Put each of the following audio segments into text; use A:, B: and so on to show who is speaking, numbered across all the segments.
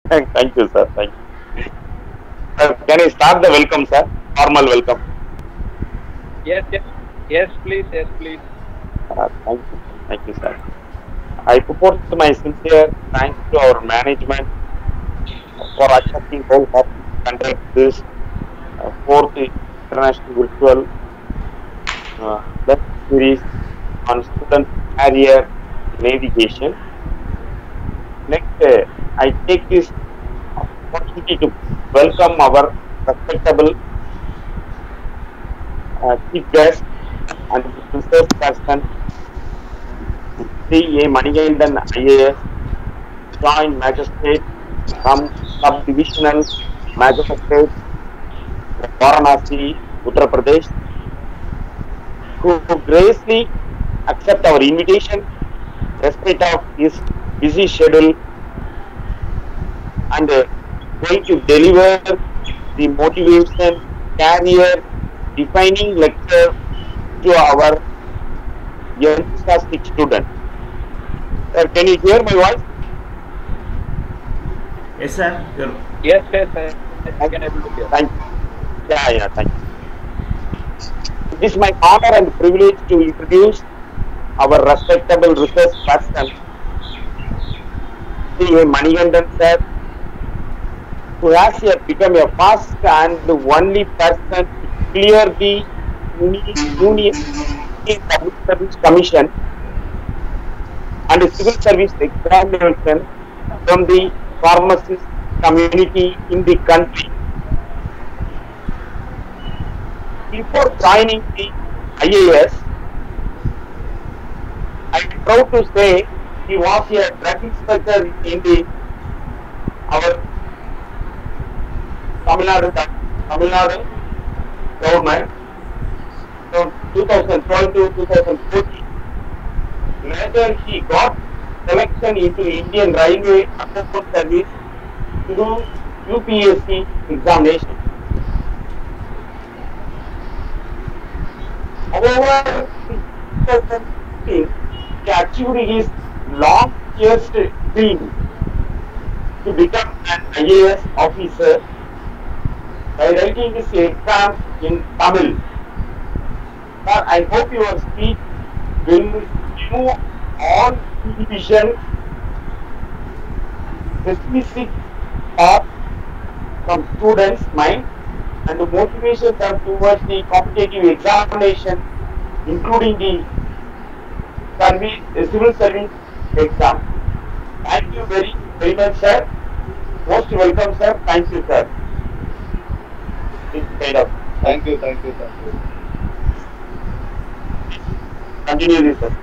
A: Thank you, sir. Thank you. Sir, can I start the welcome, sir? Formal welcome.
B: Yes, yes, yes, please, yes, please.
A: Uh, thank you. Thank you, sir. I propose my sincere thanks to our management for accepting wholeheartedly to conduct this uh, fourth international virtual uh, lecture series on student career navigation. Next, uh, I take this opportunity to welcome our respectable uh, chief guest and research person, Sri A. Manigandan IAS, Joint Magistrate from Subdivisional Magistrate, Varanasi, Uttar Pradesh, who graciously accept our invitation, respect of his busy schedule, and uh, going to deliver the motivation, career, defining lecture to our enthusiastic student. Sir, can you hear my voice?
C: Yes, sir. You're
B: Yes, yes, I, I can able to hear.
A: Thank you. Yeah, yeah, thank you. It is my honor and privilege to introduce our respectable research person, Sri A. Manigandan sir, who has here become a first and the only person to clear the Uni- Union Public Service Commission and the Civil Service Examination from the pharmacist community in the country. Before joining the IAS, I am proud to say he was a drug inspector in the our Tamil Nadu, Tamil Nadu government from 2012 to 2014. Later, he got selection into Indian Railway Assessment Service through UPSC examination. However, in 2015, he achieved his long years dream to become an IAS officer by writing this exam in Tamil. Sir, I hope your speech will remove all division, specific thought from students' mind and motivation them towards the competitive examination, including the service, the civil service exam. Thank you very, very much, sir. Most welcome, sir. Thank you, sir. This kind of
B: Thank you, thank you, thank you.
A: continue this, sir.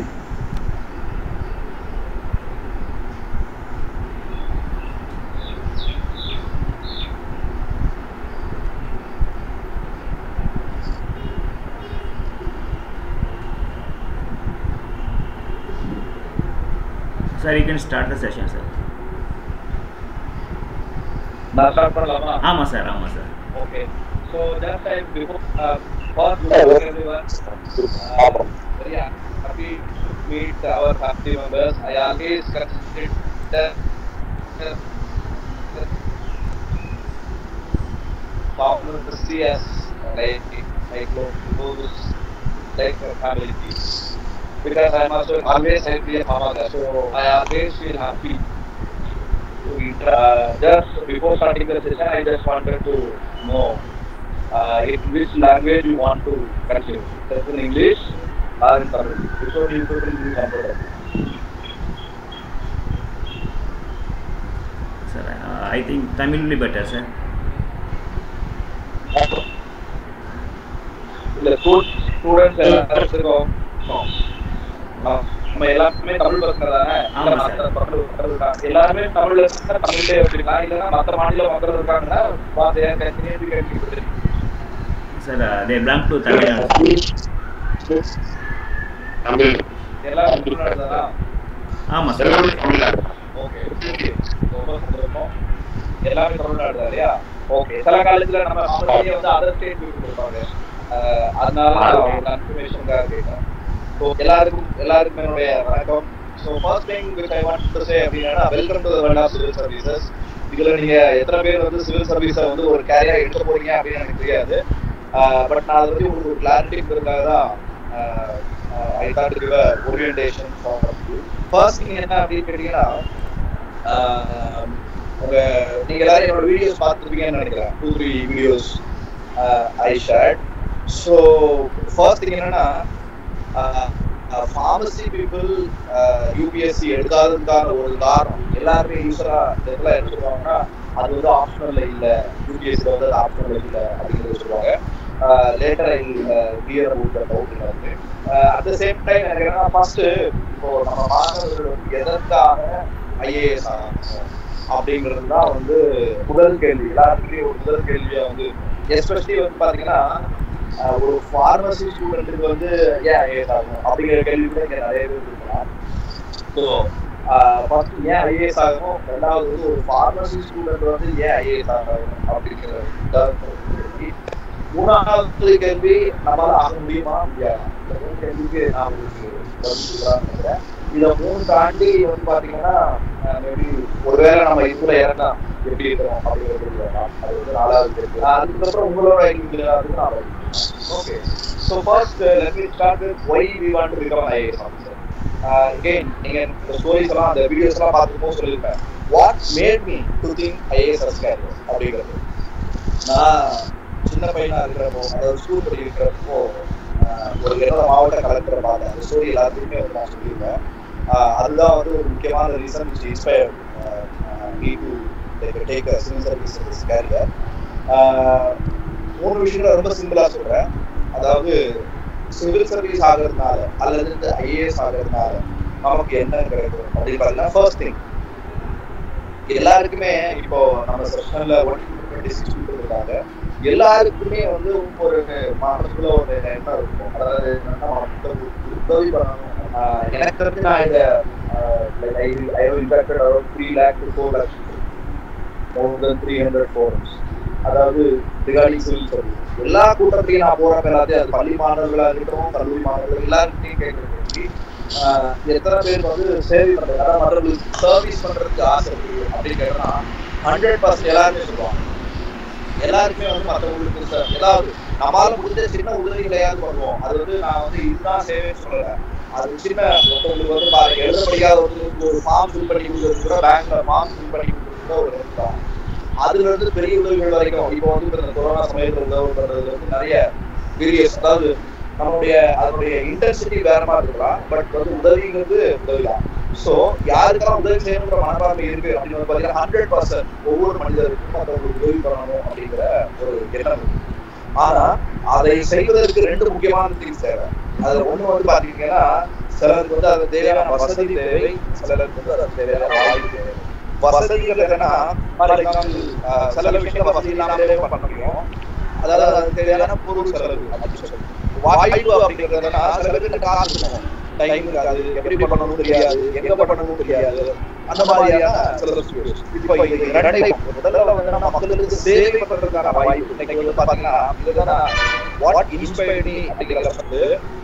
C: sir. You can start the session, sir.
B: நான் start பண்ணலாமா
C: ஆமா sir ஆமா sir
B: Okay. So just I before uh, first good morning everyone. Uh, very happy to meet our family members. I always consider popular to see as like like close like a family because I'm also always happy Hamada, so I always feel happy to inter- uh, just before starting the session, I just wanted to know uh, in which language you want to continue. Just in English or in Tamil. So you put in English comfortable.
C: sir uh, I think Tamil will be better sir
B: இல்ல students எல்லாருக்கும் நம்ம எல்லாருமே தமிழ் பசங்க தானே இல்ல
C: ஆமா
B: மத்த
C: sir.
B: மக்கள் மக்கள் இருக்காங்க எல்லாருமே தமிழ்ல இருந்தா தமிழ்லயே வச்சுக்கலாம் இல்லைன்னா மத்த மாநில மக்கள் இருக்காங்கன்னா வார்த்தையா continue continue
C: sir uh, they belong to Tamil Nadu
A: Tamil
B: எல்லாம் தமிழ்நாடு தானா
C: ஆமா சார்
A: எல்லாமே தமிழ்நாடு
B: ஓகே ரொம்ப சந்தோஷம் எல்லாமே தமிழ்நாடு தான் இல்லையா ஓகே சில காலேஜ்ல நம்ம மாணவர்களே வந்து அதர் ஸ்டேட் பீப்புள் இருப்பாங்க அஹ் அதனால அவங்க கன்ஃபர்மேஷனுக்காக கேட்டேன் ஸோ எல்லாருக்கும் எல்லாருக்கும் என்னுடைய வணக்கம் so first thing which I want to say அப்படின்னா welcome to world of civil services இதுல நீங்க எத்தனை பேர் வந்து சிவில் சர்வீஸை வந்து ஒரு கேரியா எடுக்க போறீங்க அப்படின்னு எனக்கு தெரியாது பட் நான் அதை பத்தி உங்களுக்கு ஒரு கிளாரிட்டிங்கிறதுக்காக தான் I thought give orientation first நீங்க என்ன அப்படின்னு கேட்டீங்கன்னா ஆஹ், உங்க நீங்க எல்லாரும் என்னோட வீடியோஸ் பார்த்துருப்பீங்கன்னு நினைக்கிறேன் two three videos I shared so first thing என்னன்னா ஃபார்மசி பீப்புள் யூபிஎஸ்சி எடுக்காததுக்கான ஒரு காரணம் எல்லாருமே யூஸரா இதெல்லாம் என்ன சொல்லுவாங்கன்னா அது வந்து ஆப்ஷனல்ல இல்ல யூபிஎஸ்சி வந்து அது ஆப்ஷனல்ல இல்ல அப்படிங்கிறது சொல்லுவாங்க later I clear about doubt இருக்கு அட் த சேம் டைம் எனக்கு என்னன்னா ஃபர்ஸ்ட் இப்போ நம்ம மாணவர்கள் வந்து எதற்காக ஐஏஎஸ் ஆகணும் அப்படிங்கிறது தான் வந்து முதல் கேள்வி எல்லாருக்குமே ஒரு முதல் கேள்வியா வந்து எஸ்பெஷலி வந்து பாத்தீங்கன்னா ஆஹ் ஒரு ஃபார்மசி ஸ்டூடெண்ட்டுக்கு வந்து ஏன் ஐஏஎஸ் ஆகணும் அப்படிங்கிற கேள்வி கூட இங்க நிறைய பேர் இருக்கலாம் ஸோ ஃபர்ஸ்ட் ஏன் ஐஏஎஸ் ஆகணும் ரெண்டாவது வந்து ஒரு ஃபார்மசி ஸ்டூடெண்ட் வந்து ஏன் ஐஏஎஸ் ஆகணும் அப்படிங்கிற கேள்வி மூணாவது கேள்வி நம்மளால ஆக முடியுமா முடியாது இந்த மூணு கேள்விக்கு நான் உங்களுக்கு பதில் சொல்லலாம்னு நினைக்கிறேன். இதை மூணு தாண்டி வந்து பாத்தீங்கன்னா மேபி ஒருவேளை நம்ம இதுல இறந்தா எப்படி இருக்கிறோம் அப்படிங்கிறது வரலாம். அது வந்து நாலாவது கேள்வி ஆஹ் அதுக்கப்புறம் உங்களோட இது அதுக்கு நான் okay so first let me start with why we want to become IAS officer again நீங்க இந்த ஸ்டோரிஸ் எல்லாம் அந்த வீடியோஸ் எல்லாம் பார்த்துக்கும் சொல்லியிருப்பேன் what made me to think IAS as career அப்படிங்கிறது நான் சின்ன பையனா இருக்கிறப்போ அதாவது ஸ்கூல் படிக்கிறப்போ ஆஹ் ஒரு என்னோட மாவட்ட கலெக்டரை பார்த்தேன் அந்த ஸ்டோரி எல்லாத்துக்குமே வந்து நான் சொல்லியிருப்பேன் ஆஹ் அதுதான் வந்து ஒரு முக்கியமான reason which inspire me to take civil service career மூணு விஷயங்களை ரொம்ப சிம்பிளா சொல்றேன் அதாவது சிவில் சர்வீஸ் ஆகிறதுனால அல்லது இந்த ஐஏஎஸ் ஆகிறதுனால நமக்கு என்ன கிடைக்கும் அப்படின்னு பார்த்தீங்கன்னா ஃபர்ஸ்ட் திங் எல்லாருக்குமே இப்போ நம்ம செஷன்ல ஒன் டுவெண்ட்டி சிக்ஸ் இருக்காங்க எல்லாருக்குமே வந்து ஒரு மனசுல ஒரு எண்ணம் இருக்கும் அதாவது என்னன்னா மத்தவங்களுக்கு உதவி பண்ணணும் ஆஹ் எனக்கு தெரிஞ்சு நான் இந்த I impacted around three lakh to four lakhs more then three hundred forums அதாவது ரிகார்டிங் சிவில் சர்வீஸ் எல்லா கூட்டத்தையும் நான் போறப்ப எல்லாத்தையும் அது பள்ளி மாணவர்களா இருக்கட்டும் கல்லூரி மாணவர்கள் எல்லாருக்கிட்டையும் கேட்கறது ஆஹ் எத்தனை பேர் வந்து சேவை பண்றது அதாவது மற்றவங்களுக்கு சர்வீஸ் பண்றதுக்கு ஆசை இருக்கு அப்படின்னு கேட்டா ஹண்ட்ரட் பர்சன்ட் எல்லாருமே சொல்லுவாங்க எல்லாருக்குமே வந்து மற்றவங்களுக்கு ச- ஏதாவது நம்மளால முடிஞ்ச சின்ன உதவிகளையாவது பண்ணுவோம் அது வந்து நான் வந்து இதுதான் சேவைன்னு சொல்லல அது சின்ன ஒருத்தவங்களுக்கு வந்து பாருங்க எழுத படிக்காத ஒருத்தருக்கு ஒரு ஃபார்ம் ஃபில் பண்ணி கொடுக்கறது கூட பேங்க்ல ஃபார்ம் ஃபில் பண்ணி கொடுக்கறது கூட ஒரு help தான் அதுல இருந்து பெரிய உதவிகள் வரைக்கும் இப்போ வந்து இப்ப இந்த கொரோனா சமயத்துல உதவி பண்றதுல வந்து நிறைய வேரியஸ் அதாவது நம்மளுடைய அதனுடைய இன்டென்சிட்டி வேற மாதிரி இருக்கலாம் பட் வந்து உதவிங்கிறது உதவிதான் சோ யாருக்கெல்லாம் உதவி செய்யணுன்ற மனப்பான்மை இருக்கு அப்படின்னு வந்து பாத்தீங்கன்னா ஹண்ட்ரட் பர்சன்ட் ஒவ்வொரு மனிதருக்கும் மற்றவங்களுக்கு உதவி பண்ணணும் அப்படிங்கிற ஒரு எண்ணம் இருக்கு ஆனா அதை செய்வதற்கு ரெண்டு முக்கியமான திங்ஸ் தேவை அதுல ஒண்ணு வந்து பாத்தீங்கன்னா சிலருக்கு வந்து அது தேவையான வசதி தேவை சிலருக்கு வந்து அது தேவையான வாய்ப்பு தேவை வசதிகள் என்னன்னா for example, ஆஹ் சில விஷயங்களை வசதி இல்லாமலே பண்ண முடியும் அதாவது அது தேவையான பொருள் செலவு அப்படின்னு சொல்லுவோம் வாய்ப்பு அப்படிங்கிறது என்னன்னா சில பேருக்கு காசு இருக்கும் டைம் இருக்காது எப்படி பண்ணணும் தெரியாது எங்க பண்ணணும் தெரியாது அந்த மாதிரியான சில சுச்சுவேஷன் இப்போ இது ரெண்டையும் முதல்ல வந்து நம்ம மக்களுக்கு சேவை பண்றதுக்கான வாய்ப்பு இன்னைக்கு வந்து பாத்தீங்கன்னா இதுதான் வாட் இன்ஸ்பயர்ட் மீ அப்படிங்கிறத வந்து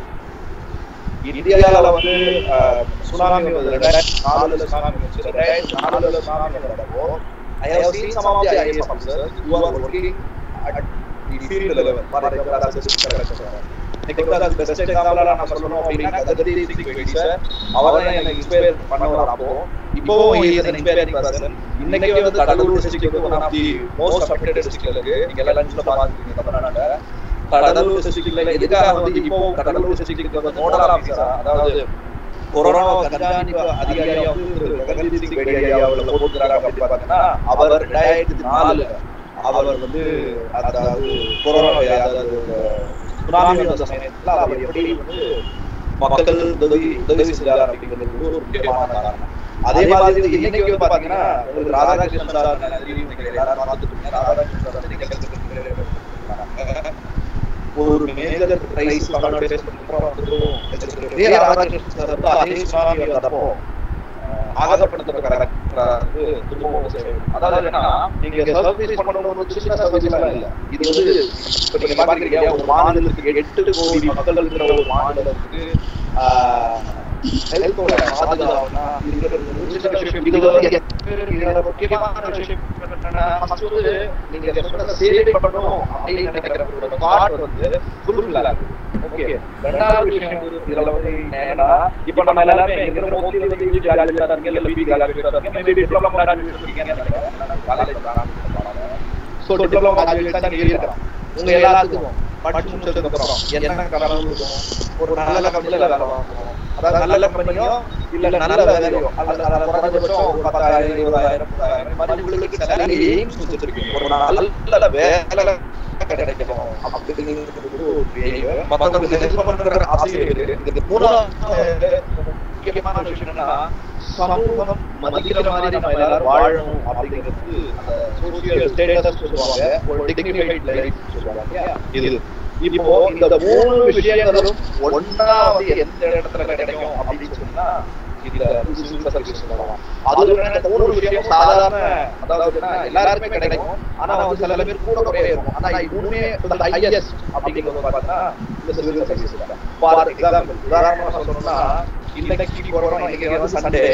B: இந்தியால வந்து அஹ், சுனாமி வந்து ரெண்டாயிரத்தி நாலுல சுனாமி வந்துச்சு ரெண்டாயிரத்தி நாலுல சுனாமி வந்தப்போ I have seen some of the IAS officers who are working at the field level for example as assistant director இன்னைக்கு வந்து அது பெஸ்ட் எக்ஸாம்பிளா நான் சொல்லணும் அப்படின்னா கதகதி சிங் வெடி சார் அவர் தான் எனக்கு இன்ஸ்பயர் பண்ணவர் அப்போ இப்போ இஸ் an inspiring person இன்னைக்கு வந்து கடலூர் டிஸ்ட்ரிக்ட் வந்து one of the most affected டிஸ்ட்ரிக்ட்ல இருக்கு நீங்க எல்லாம் லஞ்ச்ல பாத்துருக்கீங்க தமிழ்நாட்டுல கடலூர் டிஸ்ட்ரிக்ட்ல எதுக்காக வந்து இப்போ கடலூர் டிஸ்ட்ரிக்ட் வந்து நோடல் ஆபீசரா அதாவது கொரோனா கண்காணிப்பு அதிகாரியா வந்து திரு ககன்தீப் சிங் பேடி ஐயா அவர்களை போட்டுக்கிறாங்க அப்படின்னு பார்த்தீங்கன்னா அவர் ரெண்டாயிரத்தி நாலுல அவர் வந்து அதாவது கொரோனா அதாவது சுனாமி வந்த சமயத்துல அவர் எப்படி வந்து மக்கள் உதவி உதவி செஞ்சார் அப்படிங்கிறது வந்து ஒரு முக்கியமான காரணம் அதே மாதிரி இன்னைக்கு வந்து பாத்தீங்கன்னா உங்களுக்கு ராதாகிருஷ்ணன் சார் தெரியும் நீங்க எல்லாரும் பார்த்துட்டு இருக்கீங்க ராதாகிருஷ்ணன் சார் நீங்க கேள்விப்பட்டிருப்பீங்க. ஒரு மேஜர் கிரைஸ் தமிழ்நாடு ஃபேஸ் பண்ணிருக்கோம் இதே ராதாகிருஷ்ணன் சார் வந்து அதே சுனாமி வந்தப்போ ஆகப்பட்டதுக்கு கரெக்டா வந்து திரும்பவும் செய்யணும். அதாவது என்னன்னா நீங்க சர்வீஸ் பண்ணணும் ஒரு சின்ன சர்வீஸ் எல்லாம் இல்ல இது வந்து இப்ப நீங்க பாத்தீங்க ஒரு மாநிலத்துக்கு எட்டு கோடி மக்கள் இருக்கிற ஒரு மாநிலத்துக்கு ஆஹ், ஹெல்த்தோட பாதுகாப்புனா இருக்கிறது ஒரு சின்ன விஷயம் இது வந்து எத்தனை பேருக்கு இதுல முக்கியமான விஷயம் என்னன்னா ஃபர்ஸ்ட் வந்து நீங்க சொன்ன சேவை பண்ணணும் அப்படின்னு நினைக்கிற ஒரு தாட் வந்து ஃபுல்ஃபில் ஆகுது ஓகே ரெண்டாவது விஷயம் வந்து இதுல வந்து என்னன்னா இப்ப நம்ம எல்லாருமே இருக்கிற மோஸ்ட்லி வந்து யூஜி கிராஜுவேட் இருக்கீங்க இல்ல பிபி கிராஜுவேட் இருக்கீங்க மேபி டிப்ளமோ கிராஜுவேட் இருக்கீங்க காலேஜ் சோ டிப்ளமோ கிராஜுவேட் தான் நீங்க இருக்கலாம் உங்க எல்லாத்துக்கும் படிச்சு முடிச்சதுக்கு அப்புறம் என்ன கனவு இருக்கும் ஒரு நல்ல கம்பெனில வேலை பார்க்கணும் அதாவது நல்ல கம்பெனியோ இல்ல நல்ல வேலையோ அல்லது அதை குறைஞ்சபட்சம் ஒரு பத்தாயிரம் இருபதாயிரம் முப்பதாயிரம் இந்த மாதிரி உங்களுக்கு salary aims வச்சிருக்கீங்க ஒரு நல்ல வேலை கிடைக்கணும் அப்படிங்கிறது ஒரு aim. மத்தவங்களுக்கு help பண்ற ஆசையும் இருக்கு இது மூணாவது முக்கியமான விஷயம் என்னன்னா சமூகம் மதிக்கிற மாதிரி நம்ம எல்லாரும் வாழணும் அப்படிங்கிறது அந்த சோசியல் ஸ்டேட்டஸ் சொல்லுவாங்க ஒரு டிக்னிஃபைட் லைஃப் சொல்லுவாங்க இல்லையா? இது இப்போ இந்த மூணு விஷயங்களும் ஒண்ணா வந்து எந்த இடத்துல கிடைக்கும் அப்படின்னு சொன்னா இதுல சிவில் சர்வீஸ் சொல்லலாம் அது இந்த மூணு விஷயம் சாதாரண அதாவதுன்னா எல்லாருமே கிடைக்கும் ஆனா வந்து சில பேர் கூட குறைய இருக்கும் ஆனா இது மூணுமே ஹையஸ்ட் அப்படிங்கிறது பார்த்தா இந்த சிவில் சர்வீஸ் ஃபார் எக்ஸாம்பிள் உதாரணமா சொல்லணும்னா இன்னைக்கு கொரோனா இன்னைக்கு வந்து சண்டே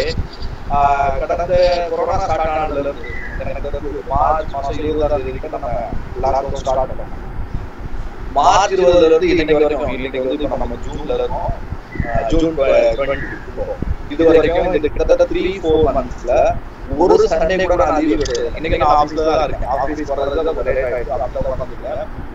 B: கடந்த கொரோனா ஸ்டார்ட் ஆனதுல இருந்து எனக்கு தெரிஞ்சு மார்ச் மாசம் இருபதாம் தேதிக்கு நம்ம லாக்டவுன் ஸ்டார்ட் பண்ணோம் மார்ச் இருபதுல இருந்து இன்னைக்கு வரைக்கும் இன்னைக்கு வந்து இப்ப நம்ம ஜூன்ல இருக்கோம் அஹ் ஜூன் டுவெண்ட்டி இது வரைக்கும் இது கிட்டத்தட்ட த்ரீ ஃபோர் மந்த்ஸ்ல ஒரு சண்டே கூட நான் லீவ் எடுத்தது இன்னைக்கு நான் ஆஃபீஸ்ல தான் இருக்கேன் ஆஃபீஸ் வர்றது தான் லேட் ஆயிடுச்சு அப்போ வந்ததில்ல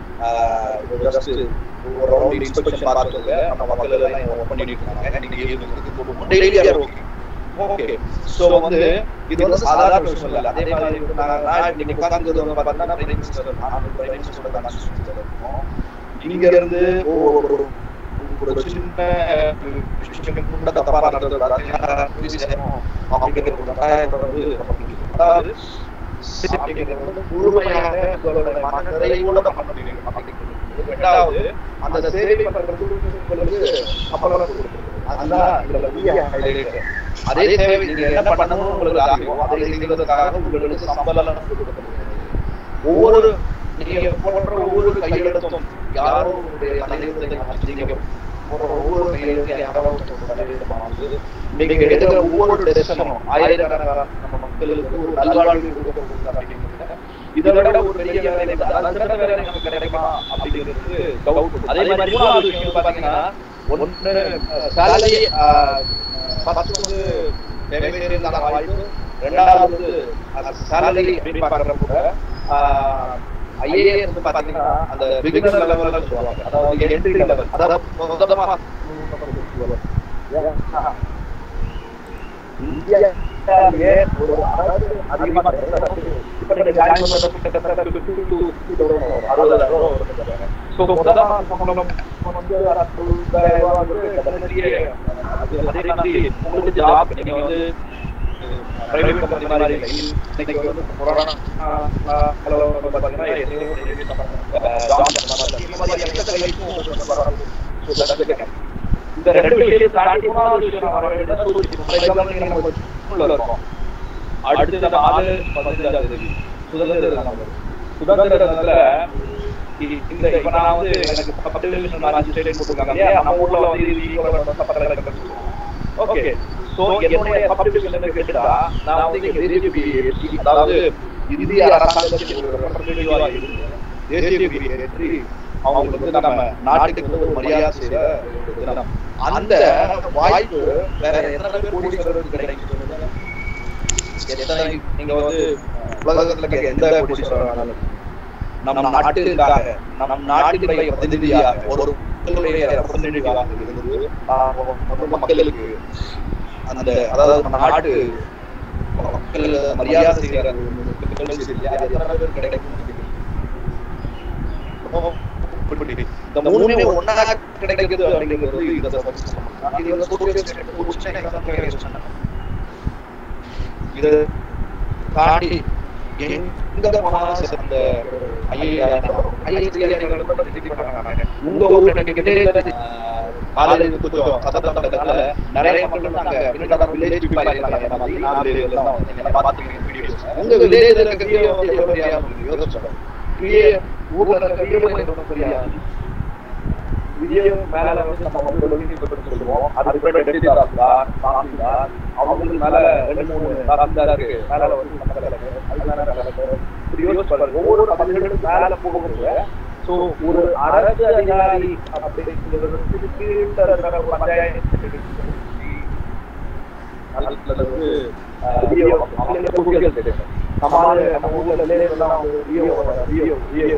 B: ஜஸ்ட் ஒரு ரவுண்ட் இன்ஸ்பெக்ஷன் பார்த்துட்டு நம்ம மக்கள் எல்லாம் ஒர்க் பண்ணிட்டு இருக்காங்க நீங்க daily or okay okay so வந்து இது வந்து சாதாரண விஷயம் இல்ல அதே மாதிரி வந்து நான் நான் இன்னைக்கு உட்கார்ந்து வந்து பார்த்தா பிரைம் மினிஸ்டர் நான் பிரைம் மினிஸ்டரோட கன்ஸ்டியூஷன் இருக்கோம் இங்க இருந்து ஒரு ஒரு- ஒரு சின்ன விஷயம் கூட தப்பா நடந்தது அப்படிங்கிறது ஒரு கட்டாயத்தை வந்து அதாவது அப்படிங்கிறது வந்து முழுமையாக உங்களோட மனநிறைவோட பண்ண முடியும் அப்படிங்கிறது ரெண்டாவது அந்த சேவை பண்றது உங்களுக்கு சம்பளம் கொடுக்குறது அதுதான் இதுல பெரிய highlight. அதே சேவை நீங்க என்ன பண்ணணும் உங்களுக்கு ஆகும் அதை செய்வதற்காக உங்களுக்கு சம்பளம் கொடுக்கப்படுகிறது ஒவ்வொரு நீங்க போன்ற ஒவ்வொரு கையெழுத்தும் யாரோ உங்களுடைய தலைவர்களை நீங்க போன்ற ஒவ்வொரு கையெழுத்தும் யாரோ ஒருத்தருடைய தலையெழுத்தமானது நீங்க எடுக்கிற ஒவ்வொரு டெசிஷனும் ஆயிரக்கணக்கான நம்ம மக்களுக்கு ஒரு நல்வாழ்வு கொடுக்கப்படுகிறது அப்படிங்கிறது இதை விட ஒரு பெரிய வேலை இல்லை. அது சிறந்த வேலை நமக்கு கிடைக்குமா அப்படிங்கிறது டவுட் அதே மாதிரி மூணாவது விஷயம் பாத்தீங்கன்னா ஒன்று சேலரி ஃபர்ஸ்ட் வந்து வெவ்வேறு வாய்ப்பு ரெண்டாவது சேலரி அப்படின்னு பார்க்கறப்ப ஐஏஎஸ் வந்து பாத்தீங்கன்னா அந்த பிகினர் லெவல்ல சொல்லுவாங்க அதாவது என்ட்ரி லெவல் அதாவது மொத்தமா இந்தியாவிலே ஒரு அதாவது அதிகமா இப்ப நீங்க ஜாயின் பண்றது கிட்டத்தட்ட 50 to 60,000 வரும். அறுபதாயிரம் ரூபாய் வரும். So, மொத்தமா சம்பளம் வந்து அறுபதாயிரம் ரூபாய் வந்து கிட்டத்தட்ட பெரிய, அது அதே மாதிரி உங்களுக்கு job நீங்க வந்து பிரைவேட் கம்பெனி மாதிரி இல்லை. இன்னைக்கு வந்து கொரோனா அளவு வந்து பாத்தீங்கன்னா எத்தனையோ private company, அஹ், jobs அந்த மாதிரி இருக்கு. இந்த மாதிரி எந்த வேலைக்கும் உங்களுக்கு வராது. So, that's the case. இந்த ரெண்டு விஷயத்தை தாண்டி மூணாவது விஷயம் நான் வர வேண்டியது சூழ்ச்சி. For example, நீங்க நம்ம ஸ்கூல்ல இருக்கோம். அடுத்து நம்ம ஆறு பதினஞ்சாவது தேதி சுதந்திர தினம் வருது. சுதந்திர தினத்துல இ- இந்த இப்ப நான் வந்து எனக்கு பத்து நிமிஷம் நான் அஞ்சு ஸ்டேட் போட்டுருக்காங்க இல்லையா நம்ம ஊர்ல வந்து இது equal ஆ பத்து லட்சம் ஓகே சோ என்னுடைய சப்டிவிஷன் என்ன கேட்டா நான் வந்து இங்க தேசிய அதாவது இந்திய அரசாங்கத்தின் ஒரு representative ஆ இருந்து தேசிய கொடியை ஏற்றி அவங்களுக்கு வந்து நம்ம நாட்டுக்கு வந்து ஒரு மரியாதை செய்யற ஒரு தினம் அந்த வாய்ப்பு வேற எத்தனை பேர் கோடீஸ்வரருக்கு கிடைக்கும் சொல்லுங்க? எத்தனை நீங்க வந்து உலகத்துல இருக்க எந்த கோடீஸ்வரனாலும் நம் நாட்டுக்காக நம் நாட்டினுடைய பிரதிநிதியாக ஒரு மக்களுடைய representative-ஆக இருந்து நாம் நம்ம மக்களுக்கு அந்த அதாவது நம்ம நாட்டு மக்கள் மரியாதை செய்கிற ஒரு நிகழ்ச்சி இல்லையா? அது எத்தனை பேர் கிடைக்கும் இந்த மூணுமே ஒன்னா கிடைக்குது அப்படிங்கிறது இந்த சமூகம். இது வந்து social state, ஒரு சின்ன example க்கு சொன்னேன். இது தாண்டி எங்க போனாலும் சரி, அந்த ஐஏஎஸ் உங்க ஊர்ல நீங்க காலேஜ் கொஞ்சம் சத்தத்தோட நிறைய மக்கள் வந்து அங்க பின்னாடி வில்லேஜ் பீப்பிள் இருக்காங்க நம்ம நாலு ஏரியால தான் வந்து நீங்க பாத்துக்கீங்க வீடியோஸ் உங்க வில்லேஜ்ல இருக்க வீடியோ வந்து எவ்வளவு பெரிய ஆளு யோசிச்சு பாருங்க. பெரிய ஊர்ல இருக்க வீடியோ எவ்வளவு பெரிய ஆளு. வீடியோ மேல வந்து நம்ம வந்து லொகின் சொல்லுவோம் அதுக்கு டெப்டி தாசில்தார் தாசில்தார் அவங்களுக்கு மேல ரெண்டு மூணு தாசில்தார் இருக்கு மேல வந்து சப் கலெக்டர் அது மேல கலெக்டர் இப்படி யோசிச்சு பாருங்க ஒவ்வொரு தமிழ்களுக்கு மேல போகும்போது ஸோ ஒரு அரசு அதிகாரி அப்படிங்கிறது கீழே இருக்கிற ஒரு பஞ்சாயத்து அதுல வந்து வீடியோ அவங்களே கூகுள் தெரியும் சமாள நம்ம ஊர்ல எல்லாம் வீடியோ வீடியோ வீடியோ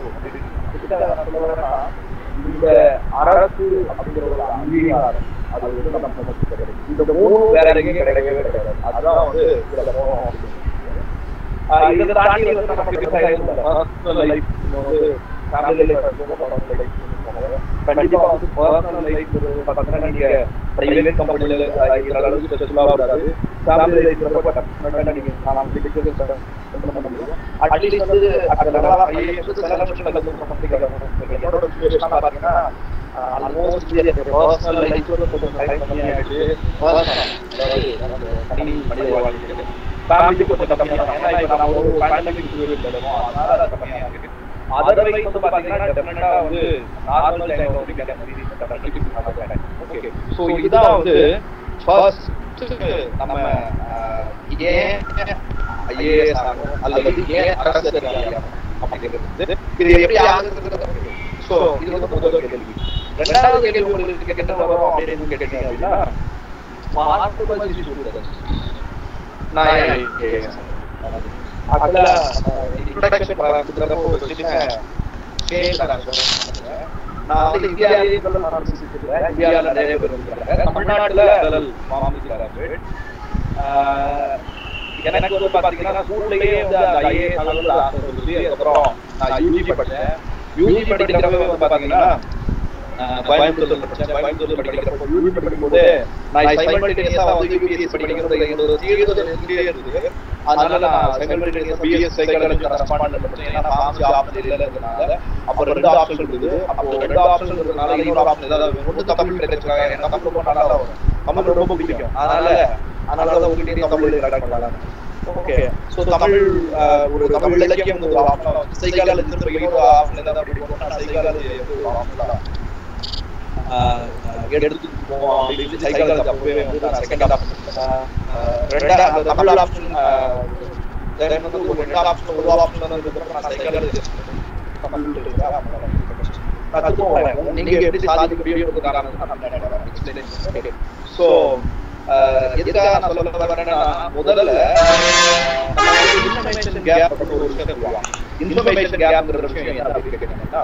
B: இந்த அரசு அப்படிங்கிற ஒரு அங்கீகாரம் அது வந்து நம்ம நமக்கு கிடைக்கும் இந்த மூணு வேற எங்கேயும் கிடைக்கவே கிடையாது அதுதான் வந்து இதுல போகும் அப்படின்னு ஆஹ் இதை தாண்டி வந்து நமக்கு பர்சனல் லைஃப் வந்து ஃபேமிலி லைஃப் கண்டிப்பா வந்து பர்சனல் லைஃப் பார்த்தீங்கன்னா நீங்க பிரைவேட் கம்பெனில இருக்கிற அளவுக்கு ஸ்ட்ரெஸ்ஃபுல்லா வராது ஃபேமிலி லைஃப் ரொம்ப டஃப்னா நீங்க நான் டிசிஷன் பண்ண முடியும் அட்லீஸ்ட் வந்து அந்த லெவலா ஐஏஎஸ் சில விஷயங்கள் வந்து கம்ப்ளீட் என்னோட சுச்சுவேஷன் பாத்தீங்கன்னா ஆல்மோஸ்ட் பர்சனல் லைஃப் வந்து கொஞ்சம் டைம் கம்மியாயிடுச்சு அதாவது தனி மனித வாழ்க்கை ஃபேமிலிக்கு கொஞ்சம் கம்மியாக ஏன்னா இப்போ நம்ம ஒரு பேண்டமிக் பீரியட்ல இருக்கோம் அதனால அது கம்மியாக இருக்கு அதர்வைஸ் வந்து பாத்தீங்கன்னா டெஃபினட்டா வந்து நார்மல் டைம் வந்து ஓகே ஸோ இதுதான் வந்து ஃபர்ஸ்ட் நம்ம ஏன் ஐஏஎஸ் ஆகும் அல்லது ஏன் அரசு அதிகாரியாகும் அப்படிங்கிறது இது எப்படி ஆகுறது ஸோ இது வந்து முதல் கேள்வி ரெண்டாவது கேள்வி உங்களுக்கு என்ன வரும் அப்படின்னு கேட்டீங்க அப்படின்னா மாற்றுமதி சூழல் நான் ஐஏஎஸ் அதுல இன்ட்ரோடக்ஷன் கொடுக்குறப்போ ஒரு சின்ன change நான் சொல்றேன். நான் வந்து இந்தியாவிலேயே முதல் ஆரம்பிச்சிருக்கிறேன் இந்தியாவில் நிறைய பேர் இருக்கிறாங்க தமிழ்நாட்டுல முதல் மாமிக்கிறாரு எனக்கு வந்து பாத்தீங்கன்னா ஸ்கூல்லையே வந்து அந்த ஐஏஎஸ் அளவில் ஆசை இருந்துச்சு அதுக்கப்புறம் நான் யூஜி படிச்சேன் யூஜி படிக்கிறப்ப வந்து பாத்தீங்கன்னா கோயம்புத்தூர்ல படிச்சேன் கோயம்புத்தூர்ல படிக்கிறப்போ யூஜி படிக்கும்போது நான் சைமல்டேனியஸா வந்து யூபிஎஸ் படிக்கிறது எனக்கு ஒரு தீவிர இருந்தே இருந்தது அதனால நான் சைமல்டேனியஸா பிஎஸ் சைக்காலஜி கரஸ்பாண்டன்ட் படிச்சேன் ஏன்னா ஃபார்மசி ஆப்ஷன் இல்லைன்றதுனால அப்போ ரெண்டு ஆப்ஷன் இருந்தது அப்போ ரெண்டு ஆப்ஷன் இருந்ததுனால இன்னொரு ஆப்ஷன் ஏதாவது ஒன்று தமிழ் கிடைச்சிருக்காங்க எனக்கு தமிழ் ரொம்ப நல்லா வரும் தமிழ் ரொம்ப பிடிக்கும் அதனால அதனால தான் உங்ககிட்டயும் தமிழ் கரெக்ட் பண்ணலாம் ஓகே சோ தமிழ் ஒரு தமிழ் இலக்கியம் ஒரு ஆப்ஷன் சைக்காலஜி திருப்பி ஒரு ஆப்ஷன் ஏதாவது அப்படி போனா சைக்காலஜி ஒரு ஆப்ஷன் எடுத்து போவோம் அப்படின்னு சைக்காலஜி அப்பவே வந்து நான் செகண்ட் ஆப்ஷன் ரெண்டாவது தமிழ் ஆப்ஷன் வந்து ஒரு ரெண்டு ஆப்ஷன் ஒரு ஆப்ஷன் வந்து நான் சைக்காலஜி நீங்க எப்படி சாதிக்க முடியும் சோ எதுக்காக நான் சொல்ல வரேன்னா முதல்ல இன்ஃபர்மேஷன் கேப் அப்படின்னு ஒரு விஷயம் சொல்லுவாங்க இன்ஃபர்மேஷன் கேப்ங்கிற விஷயம் என்ன அப்படின்னு கேட்டீங்கன்னா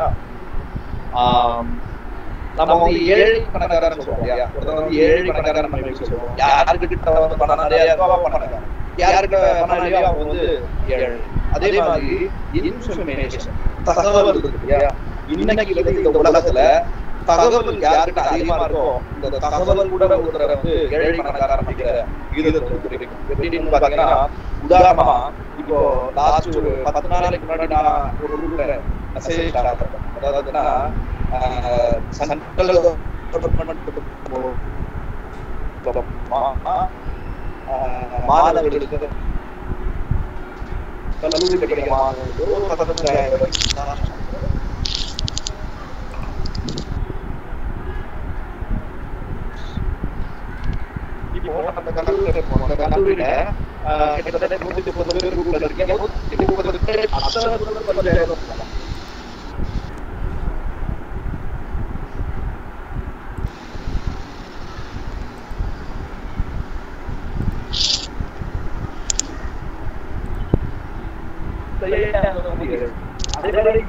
B: நம்ம வந்து ஏழை பணக்காரன் சொல்லுவோம் இல்லையா ஒருத்தர் வந்து ஏழை பணக்காரன் பண்ணி சொல்லுவோம் யாருக்கிட்ட வந்து பணம் நிறைய இருக்கோ அவன் பணக்காரன் யாருக்கு பணம் இல்லையோ அவன் வந்து ஏழை அதே மாதிரி இன்ஃபர்மேஷன் தகவல் இருக்கு இல்லையா இன்னைக்கு வந்து இந்த உலகத்துல தகவல் யாருக்கிட்ட அதிகமா இருக்கோ இந்த தகவல் கூட ஒருத்தரை வந்து ஏழை பணக்காரன் அப்படிங்கிற இது எப்படின்னு பாத்தீங்கன்னா உதாரணமா இப்போ லாஸ்ட் ஒரு பத்து நாளைக்கு முன்னாடி நான் ஒரு குரூப்ல மெசேஜ் அதாவதுன்னா சென்ட்ரல் மாணவர்களுக்கு கல்லூரி படிக்கிற மாணவர்களுக்கு ஒரு பதினஞ்சாயிரம் ரூபாய் இப்போ அந்த கல்லூரியில அந்த கல்லூரியில கிட்டத்தட்ட நூத்தி முப்பது பேர் குரூப்ல இருக்கீங்க நூத்தி முப்பது பேர் அத்தனை குரூப்ல பதினஞ்சாயிரம் ரூபாய் அதே மாதிரி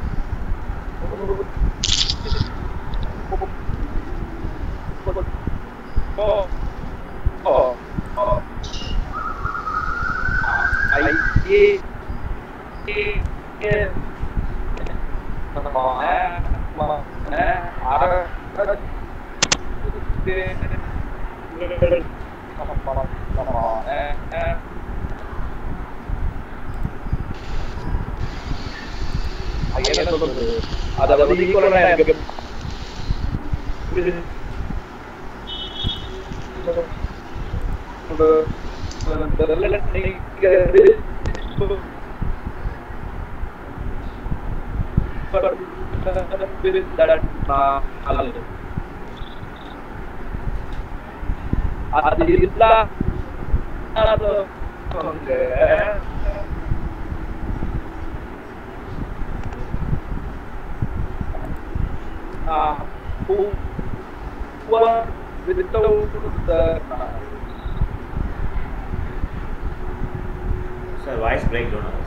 B: என்ன சொல்றது அத வந்து ஈக்குவலா எனக்கு நல்லது அது இல்லாதவங்க uh, who were without the
C: Sir, voice breakdown ஆகுது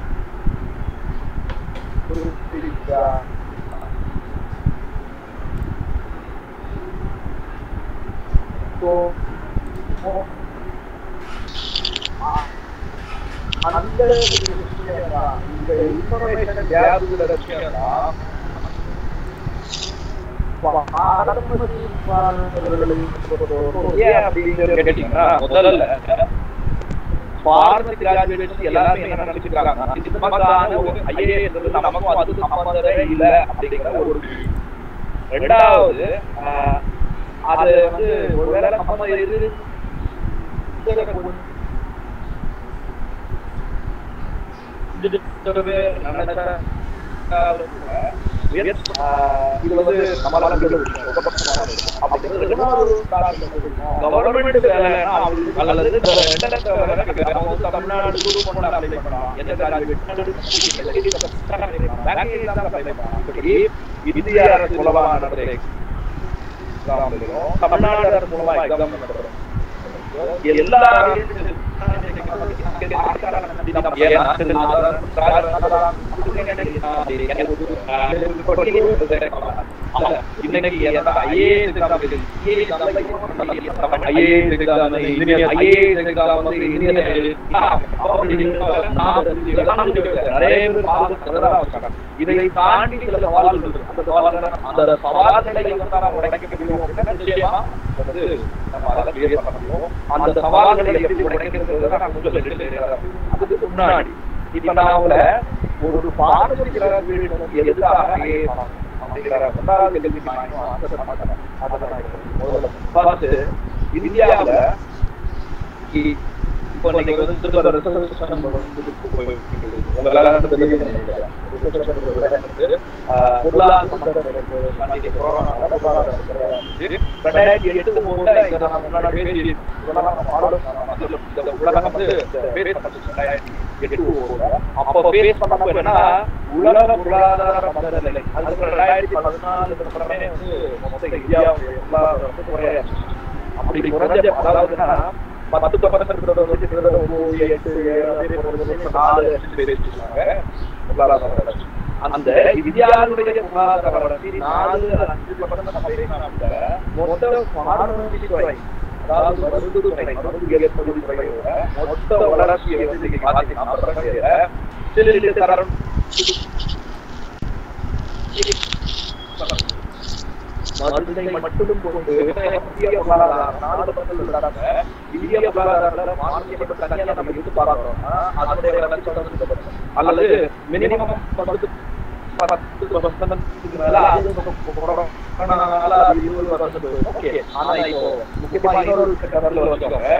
C: sir.
B: uh, so அந்த இந்த இன்ஃபர்மேஷன் கேதர் விஷயம் முதல்ல ஃபார்மசி கிராஜுவேட்ஸ் எல்லாமே என்ன நினைச்சுக்கிறாங்க இது நமக்கான ஒரு ஐஏஎஸ் நமக்கும் அது சம்பந்தமே இல்ல அப்படிங்கிற ஒரு ரெண்டாவது ஆஹ், அது வந்து ஒருவேளை சம்பந்தம் இருக்கு இது வந்து நம்மளால கவர்மெண்ட் வேலைன்னா அவங்களுக்கு அல்லது இன்டர்நெட் வேலை அவங்க வந்து தமிழ்நாடு குரூப் ஒன்று அப்ளை பண்ணலாம் எந்த கிராஜுவேட் பேங்க் எக்ஸாம் அப்ளை பண்ணலாம் இந்திய அரசு மூலமா நடத்துற எக்ஸாம் தமிழ்நாடு அரசு மூலமா எக்ஸாம் நடத்துறோம் எல்லா இதை தாண்டி சில சவால்கள் இருக்கு. அந்த சவால்களை அந்த சவால்களை எவ்வாறு உடைக்க முடியும் அப்படின்னா நிச்சயமா வந்து நம்ம அதை clear பண்ண முடியும். அந்த சவால்களை எப்படி உடைக்கிறது நான் கொஞ்சம் எடுத்துக்கிறேன். அதுக்கு முன்னாடி இப்ப நான் உங்களை ஒரு பாரதிய கிராஜுவேட் வந்து எதுக்காக IAS ஆகணும் அப்படிங்கிற ரெண்டாவது கேள்விக்கு நான் இன்னும் answer பண்ண மாட்டேன். அதை நான் முதல்ல first, இந்தியாவுல இ- இப்போ நீங்க வந்து திரும்ப ரிசர்வேஷன் உங்களால தெரியும் நினைக்கிறேன். ரிசர்வேஷன் வந்து, ஆஹ், பொருளாதார சம்பந்தம் இருக்கு. அன்னைக்கு கொரோனால பொருளாதார இருக்கு. ரெண்டாயிரத்தி எட்டு ஒன்பதுல இதை நான் முன்னாடி பேசி இதெல்லாம் நம்ம follow பண்ணணும். அதுல இந்த உலகம் வந்து face பண்ணுச்சு ரெண்டாயிரத்தி எட்டு ஒன்பதுல. அப்போ face பண்ணப்போ என்னன்னா உலக பொருளாதார மந்த நிலை அதுக்கு ரெண்டாயிரத்தி பதினாலுக்கு அப்புறமே வந்து மொத்த இந்தியாவுடைய பொருளாதாரம் வந்து குறையாச்சு அப்படி குறைஞ்ச அதாவது என்னன்னா பத்து பர்சன்ட் வந்து கிட்டத்தட்ட ஒன்பது எட்டு ஏழு அதே போல வந்து இப்ப நாலு அஞ்சு பேர் வச்சிருக்காங்க பொருளாதார வளர்ச்சி அந்த இந்தியாவுடைய பொருளாதார வளர்ச்சி நாலு அஞ்சு பர்சன்ட் நம்ம பேசினா கூட மொத்த பார்மசி துறை அதாவது மருந்து துறை மருந்து ஏற்படுத்தி துறையோட மொத்த வளர்ச்சியை வந்து நீங்க பாத்தீங்கன்னா பிரகதியில சிறு சிறு தரம் மருந்தை மட்டும் கொண்டு இந்திய பொருளாதாரம் நாலு பர்சன்ட் இருந்தாங்க இந்திய பொருளாதாரத்துல மாநில தனியா நம்ம எடுத்து பார்க்கறோம்னா அதனுடைய வளர்ச்சி வந்து பத்து. அல்லது மினிமம் பத்து பத்து பர்சன்ட் மேல அது கொரோனால அது இருபது பர்சன்ட் ஓகே ஆனா இப்போ முக்கியமா இன்னொரு கட்டத்துல வச்சுக்கோங்க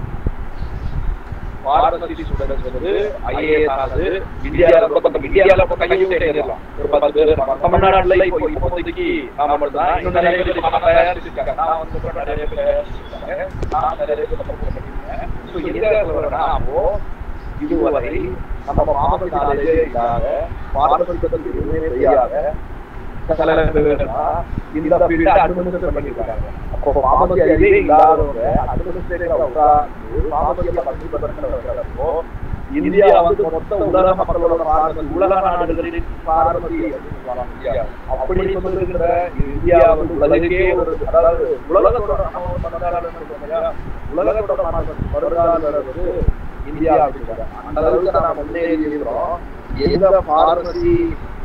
B: பாரதி ஸ்டூடெண்ட்ஸ் வந்து ஐஏஎஸ் ஆகுது இந்தியால பக்கம் இந்தியால இப்போ கையை விட்டு எழுதலாம் ஒரு பத்து பேர் நம்ம தமிழ்நாட்டுல இப்போ இப்போதைக்கு நாம மட்டும் தான் இன்னும் நிறைய பேர் பணம் தயாரிச்சிருக்காங்க நான் வந்து கூட நிறைய பேர் தயாரிச்சிருக்காங்க நான் நிறைய பேர் சப்போர்ட் பண்ணிருக்கேன் ஸோ எதுக்காக சொல்றேன்னா அப்போ இதுவரை நம்ம மாமதி நாலேஜே இல்லாத பாரம்பரியத்துக்கு எதுவுமே தெரியாத சில பேர்னா இந்த ஃபீல்ட அட்மினிஸ்ட்ரேட் பண்ணிருக்காங்க அப்போ மாமதி அறிவே இல்லாதவங்க அட்மினிஸ்ட்ரேட்டிவ் உட்கார்ந்து மாமதியை பற்றி பண்றப்போ இந்தியா வந்து மொத்த உலக மக்களோட பாரம்பரிய உலக நாடுகளின் பாரம்பரிய அப்படின்னு சொல்ல முடியாது. அப்படி சொல்லுகிற இந்தியா வந்து உலகே ஒரு அதாவது உலகத்தோட நம்ம ஒரு பந்தாளர்னு சொல்றோம் இல்லையா? உலகத்தோட பாரம்பரிய வருடாளர் வந்து இந்தியா அப்படிங்கிறாங்க அந்த அளவுக்கு தான் நம்ம முன்னேறி இருக்கிறோம் எந்த பார்மசி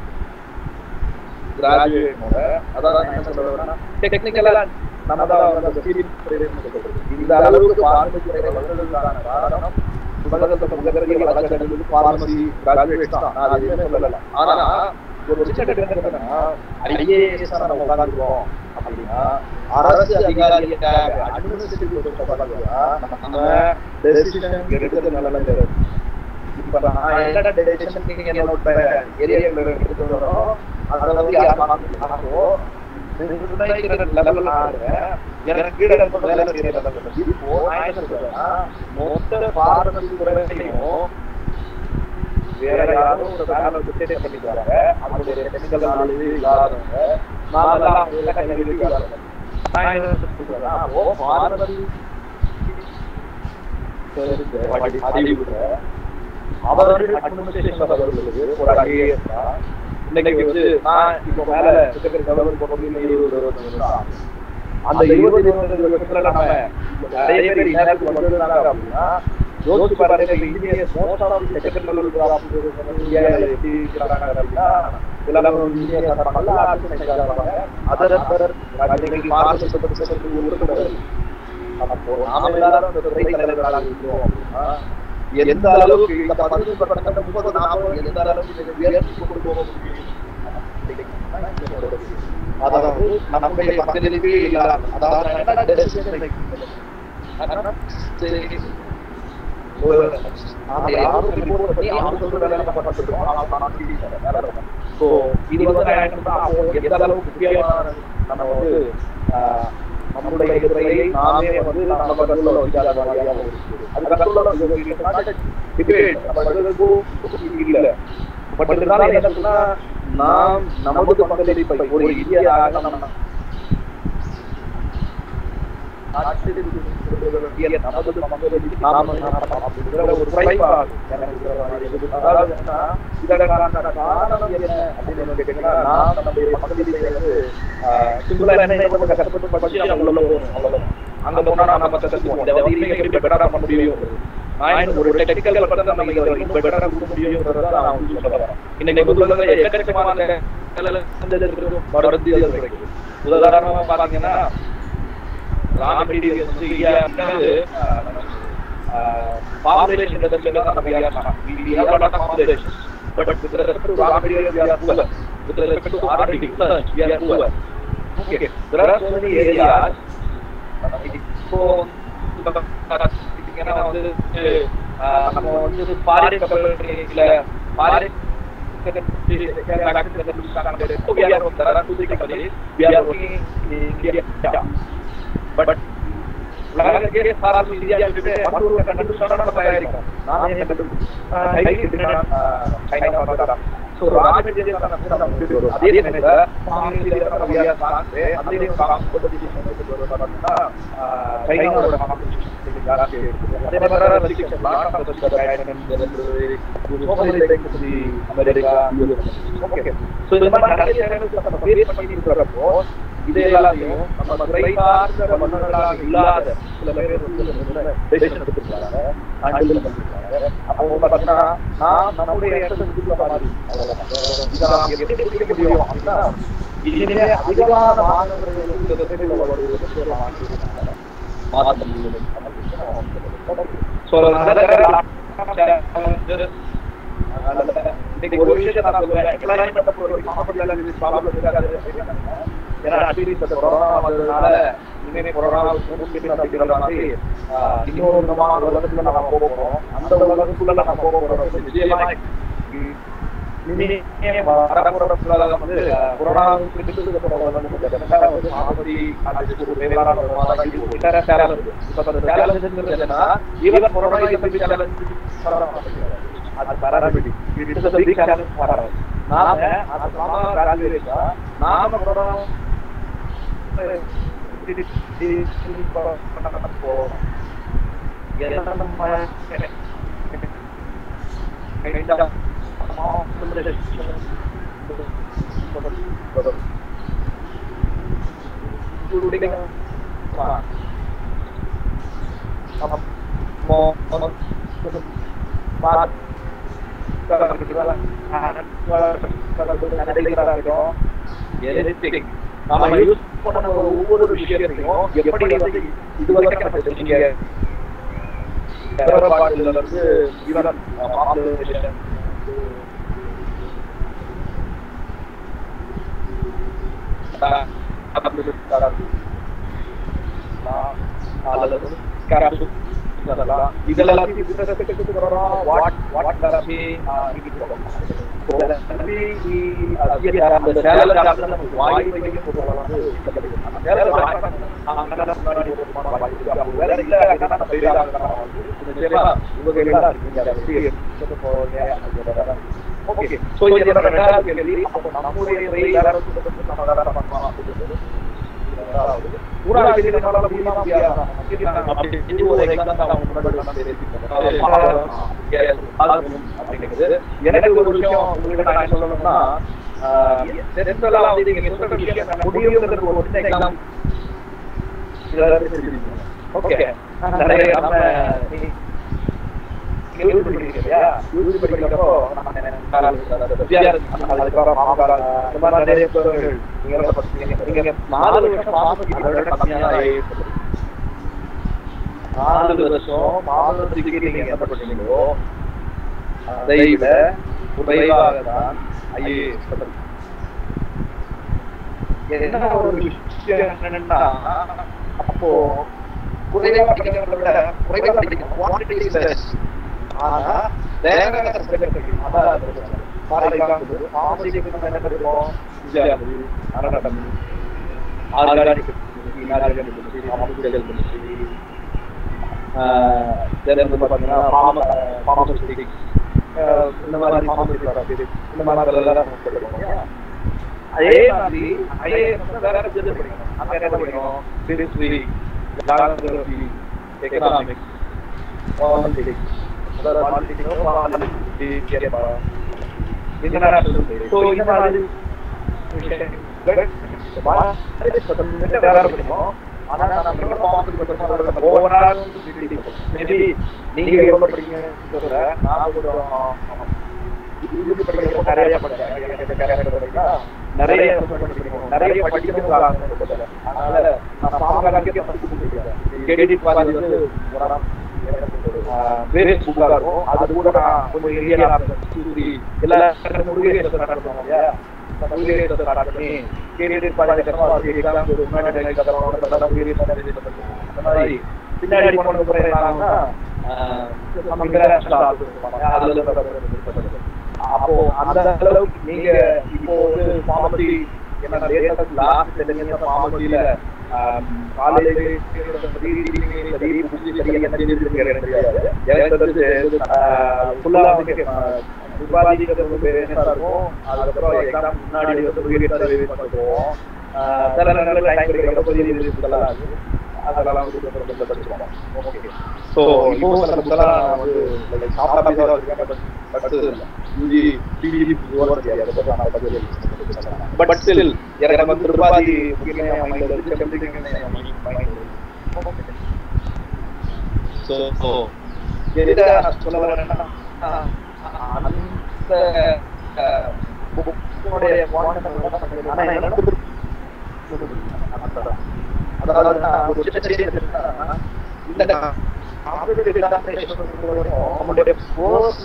B: கிராஜுவேட்டோட அதாவது நான் என்ன சொல்றேன்னா டெக்னிக்கலா நம்ம தான் வந்து அந்த field தெரியும்னு சொல்றது. இந்த அளவுக்கு பார்மசி துறையில வளர்ந்ததுக்கான காரணம் உலகத்துல மிகப்பெரிய வளர்ச்சி அடைந்தது பார்மசி கிராஜுவேட் தான் நான் அது எதுவுமே சொல்லல ஆனா ஒரு சின்ன difference என்னன்னா ஐஏஎஸ் நம்ம உட்காந்துருக்கோம் அப்படின்னா அரசு அதிகாரியாக அட்மினிஸ்ட்ரேட்டிவ் நம்ம டெசிஷன் எடுக்கிறது நல்லது இப்ப நான் என்ன டெசிஷன் நீங்க என்னோட ஏரியாக்குள்ள எடுத்து வரோம் அதை வந்து யார் மாத்தோ நிர்ணயிக்கிற லெவல் எனக்கு கீழே இருக்க வேலை செய்யற லெவல் இப்போ நான் என்ன சொல்றேன்னா மொத்த பாரதத்துறையும் வேற யாரும் ஒரு வேலை டிசைட் பண்ணிட்டு வராங்க அவங்களுடைய டெக்னிக்கல் நாலேஜ் இல்லாதவங்க நான் தான் அவங்க கையில் வராங்க நான் என்ன சொல்றேன்னா அப்போ பாரதம் அறிவுல அவர்கள் அட்மினிஸ்ட்ரேஷன் அவர்களுக்கு ஒரு ஐஏஎஸ் இன்னைக்கு வந்து நான் இப்போ மேல இருக்கிற கவர்மெண்ட் போட்டு இருபது இருபது வருஷம் அந்த இருபது இருபது வருஷத்துல நம்ம நிறைய பேர் இந்நேரத்துக்கு வந்திருந்தாங்க அப்படின்னா யோசிச்சு பாருங்க Indian most of second level இந்தியாவில் எப்படி இருக்கிறாங்க அப்படின்னா எல்லாரும் இந்தியன் இருப்பாங்க ஆர்ட்ஸ் இருப்பாங்க அதர் அதர் இன்னைக்கு மார்க்கெட் உறுப்பினர் அப்போ நாம எல்லாரும் அந்த துறை தலைவர்களாக இருக்கிறோம் அப்படின்னா எந்த அளவுக்கு இந்த பதினஞ்சு பர்சன்ட் முப்பது நாற்பது எந்த அளவுக்கு இதை உயர்த்தி கொண்டு போக முடியும் அதாவது நம்முடைய பங்களிப்பே இல்லாத அதாவது என்ன decision சரி ஒரு நாம யாரும் report பண்ணி அவங்க சொல்ற வேலை நம்ம பண்ணிருக்கோம் அவங்க நான் TV தரேன், வேலை இருக்கும். So, இது வந்து நான் என்ன சொல்றேன், அப்போ எந்த அளவுக்கு முக்கியமான நம்ம வந்து ஆஹ், நம்முடைய துறையை நாமே வந்து நம்ம கண்ட்ரோல்ல வைக்காத மாதிரியாக இருக்குது. அது கண்ட்ரோல்ல டிபேட் இல்ல பட் இருந்தாலும் என்ன சொன்னா நாம் நமது பங்களிப்பை ஒரு இந்தியாவாக நம்ம நமது பங்களிப்பை நாம அப்படிங்கிற ஒரு குறைபாடு எனக்கு இருக்கிற மாதிரி இருக்குது. அதாவது என்னன்னா, இதற்கான காரணம் என்ன அப்படின்னு கேட்டீங்கன்னா, நாம் நம்முடைய பங்களிப்பை வந்து ஆஹ், சிம்பிளா என்ன கொஞ்சம் கஷ்டப்பட்டு படிச்சு நம்ம உள்ள போகணும் அவ்வளவுதான். அங்க போனா நாம கத்துக்குவோம் இதை வந்து இன்னும் எப்படி பெட்டரா பண்ண முடியும் நான் இன்னும் ஒரு டெக்னிக்கல் படம் நம்ம இதை வரைக்கும் பெட்டரா கொடுக்க முடியும்ன்றத நான் வந்து சொல்ல வரேன் இன்னைக்கு முதல்ல எக்கச்சக்கமான மருந்து அது கிடைக்குது உதாரணமா பாத்தீங்கன்னா ரா மெட்டீரியல் வந்து இந்தியாவுக்கு பாப்புலேஷன் நம்ம India we have a lot of population but with respect to raw material we are poor with respect to R&D research we are poor okay there are so many areas இப்போ பார்த்தீங்கன்னா வந்து ஆஹ் நம்ம வந்து பாரின் கப்பல்ல பாரின் but உலகத்திலே சாதாரண இந்தியாவிலே மற்றொரு கண்டுபிடிச்சாலும் நம்ம தயாரிக்கும் நாமே கண்டுபிடிச்சோம் சைனா பார்த்தா ஸோ ரா மெட்டீரியல் அதே சமயத்துல காம்படிஷன் அதே பார்த்தீங்கன்னா சைனாவோட காம்படிஷன் ஜாஸ்தி அதே மாதிரி restriction lot of America okay so இந்த மாதிரி நிறைய சேனல்ஸ் நம்ம கிரியேட் பண்ணி இருக்கிறப்போ இது எல்லாத்தையும் நம்ம துறை சார்ந்த மன்னர்களாக இல்லாத சில பேர் வந்து டெசிஷன் எடுத்துருக்காங்க ஹேண்டில் பண்ணிருக்காங்க அப்போ பார்த்தீங்கன்னா நான் நம்முடைய இடத்துல இருக்கிற மாதிரி இதை நாம் எப்படி பிடிக்க முடியும் அப்படின்னா இனிமே அதிகமான மாணவர்கள் வந்து இந்த துறையில் வருவதற்கு ஒரு ஆண்டு மாற்ற முடியும் ஸோ இன்னைக்கு ஒரு விஷயத்தை நான் சொல்லுவேன் எக்ஸ்பிளைன் பண்ண ஒரு காம்படிட்டிவ் ப்ராப்ளம் இருக்காது ஏன்னா அட்லீஸ்ட் அந்த கொரோனா வந்ததுனால இனிமே கொரோனா அப்படிங்கிற மாதிரி ஆஹ், இன்னொரு விதமான உலகத்துல நம்ம போக போறோம் அந்த உலகத்துக்குள்ள நம்ம போக போறோம் நிச்சயமா இனிமே வரப்போற உலகம் வந்து ஆஹ், கொரோனா வந்து ஆபத்தி அது ஒரு வேளாண் உலகமா தான் இருக்கும். வேற challenge. இப்ப அந்த challengeங்கிறது என்னன்னா, even corona is a big challenge. அது paramedic. It is a big challenge for us. நாம அந்த trauma evaluation அ நாம கொரோனா போறோம் என்ன நம்ம kind of including நாம யூஸ் பண்ண ஒவ்வொரு விஷயத்தையும் எப்படி வந்து இதுவரைக்கும் நம்ம தெரிஞ்சீங்க வேறுபாடுல இருந்து ஈவன் பாப்புலேஷன் அல்லது சொல்லலாம் இதெல்லாம் வாட் வாட் தரப்பி வாய் வைக்க ஓகே சோ இது ரெண்டாவது கேள்வி அப்போ நம்முடைய ரயில் வேற ஊராட்சி நம்மளால முடியுமா முடியாதா அப்படி ஒரு எக்ஸாம் தான் முன்னாடி நான் பேசியிருக்கேன் எனக்கு ஒரு விஷயம் உங்களுக்கு நான் சொல்லணும்னா சென்ட்ரலா வந்து நீங்க சொல்ற விஷயம் முடியுங்கிறது ஒரு சின்ன எக்ஸாம் ஓகே நிறைய நம்ம நாலு வருஷம் மாதத்துக்கு நீங்க என்ன பண்ணீங்களோ அதை விட குறைவாக தான் ஐஏஎஸ் என்ன ஒரு விஷயம் என்னன்னா அப்போ குறைவா படிக்கிறவங்களை விட குறைவா படிக்கணும் குவான்டிட்டி லெஸ் ஆனா வேற வேற சப்ஜெக்ட் அதான் ஃபார் எக்ஸாம்பிள் ஃபார்மசிக்கு நம்ம என்ன படிப்போம் physiology anatomy organic inorganic chemistry pharmaceutical chemistry then வந்து பார்த்தீங்கன்னா ஃபார்மசிட்டிக்ஸ் இந்த மாதிரி ஃபார்மசிட்டிக்ஸ் இந்த மாதிரி எல்லாம் படிப்போம் அதே மாதிரி ஐஏஎஸ் வேற சப்ஜெக்ட் படிக்கணும் அங்க என்ன படிக்கணும் ஹிஸ்டரி ஜியோகிராஃபி எக்கனாமிக்ஸ் பாலிடிக்ஸ் அதாவது பாலிடிக்ஸ் இன்டர்நேஷனல் ஸோ இந்த மாதிரி வேற படிக்கணும் ஆனா நம்ம பார்த்து ஓவரால் மேபி நீங்க எவ்வளவு படிக்கீங்க நான் கொஞ்சம் இது படிக்கிறப்போ நிறைய படிக்கிறேன் நிறைய நிறைய படிக்கணும் அதனால நான் பாமகனுக்கே படிக்க முடியாது கிரெடிட் பாதி வந்து வேரியஸ் புக்கா இருக்கும் அது கூட நான் கொஞ்சம் எளியா எல்லா முருகேஷ் நடத்துவாங்க இல்லையா முருகேஷ் ஸ்டார்ட் பண்ணி கிரெடிட் பாதி எக்ஸாம் அந்த மாதிரி பின்னாடி போன பிறகு என்னாகும்னா நம்ம இன்டர்நேஷனல் அதுல அப்போ அந்த அளவுக்கு நீங்க இப்போ வந்து ஃபார்மசி என்ன லேட்டஸ்ட் லாஸ்ட் டென் இயர்ஸ் ஃபார்மசியில காலேஜ் ஃபுல்லா வந்து விவாதிக்கிறது பேர் என்ன இருக்கும் அதுக்கப்புறம் எக்ஸாம் முன்னாடி வந்து ரிலீஸ் பண்ணுவோம் சில நேரங்களில் டைம் கிடைக்கிறப்ப இதெல்லாம் இருக்கு அதெல்லாம் வந்து படிச்சுக்கோங்க ஓகே ஸோ இப்போ அந்த புத்தகம் வந்து சாப்பிடாம தான் வச்சிருக்கேன் but UG PG but still எனக்கு வந்து திருப்பாதி முக்கியமாக மைண்ட் வந்து ஸோ ஸோ எதிர சொல்ல வரேன்னா அந்த புக்கோடைய அதாவது நான் ஒரு சின்ன செய்தி இந்த அவனுடைய கோர்ஸ்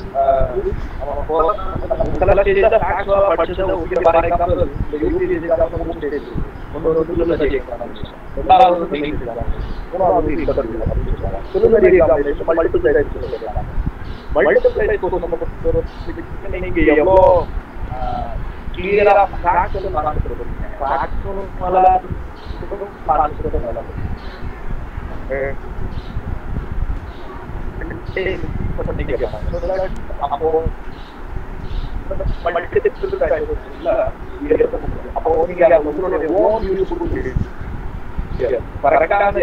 B: படிச்சதை உள்ள ஃபார் எக்ஸாம்பிள் இந்த யூபிஎஸ்சி எக்ஸாம் மூணு ஸ்டேஜ் ஒன்று வந்து ப்ரிலிமினரி எக்ஸாமினேஷன் ரெண்டாவது வந்து மெயின் எக்ஸாமினேஷன் மூணாவது interview preliminary examination multiple side சொல்லலாம் மல்டிபிள் சைட் கோர்ஸ் நம்ம பொறுத்தவரை நீங்க எவ்வளோ கிளியரா ஃபேக்ட் வந்து மறந்துட்டு ஃபேக்ட்ஸும் நல்லா மறந்துட்டு நல்லா அப்போ அப்போ நீங்க உங்களுடைய ஓன் யூஸ் கரெக்டான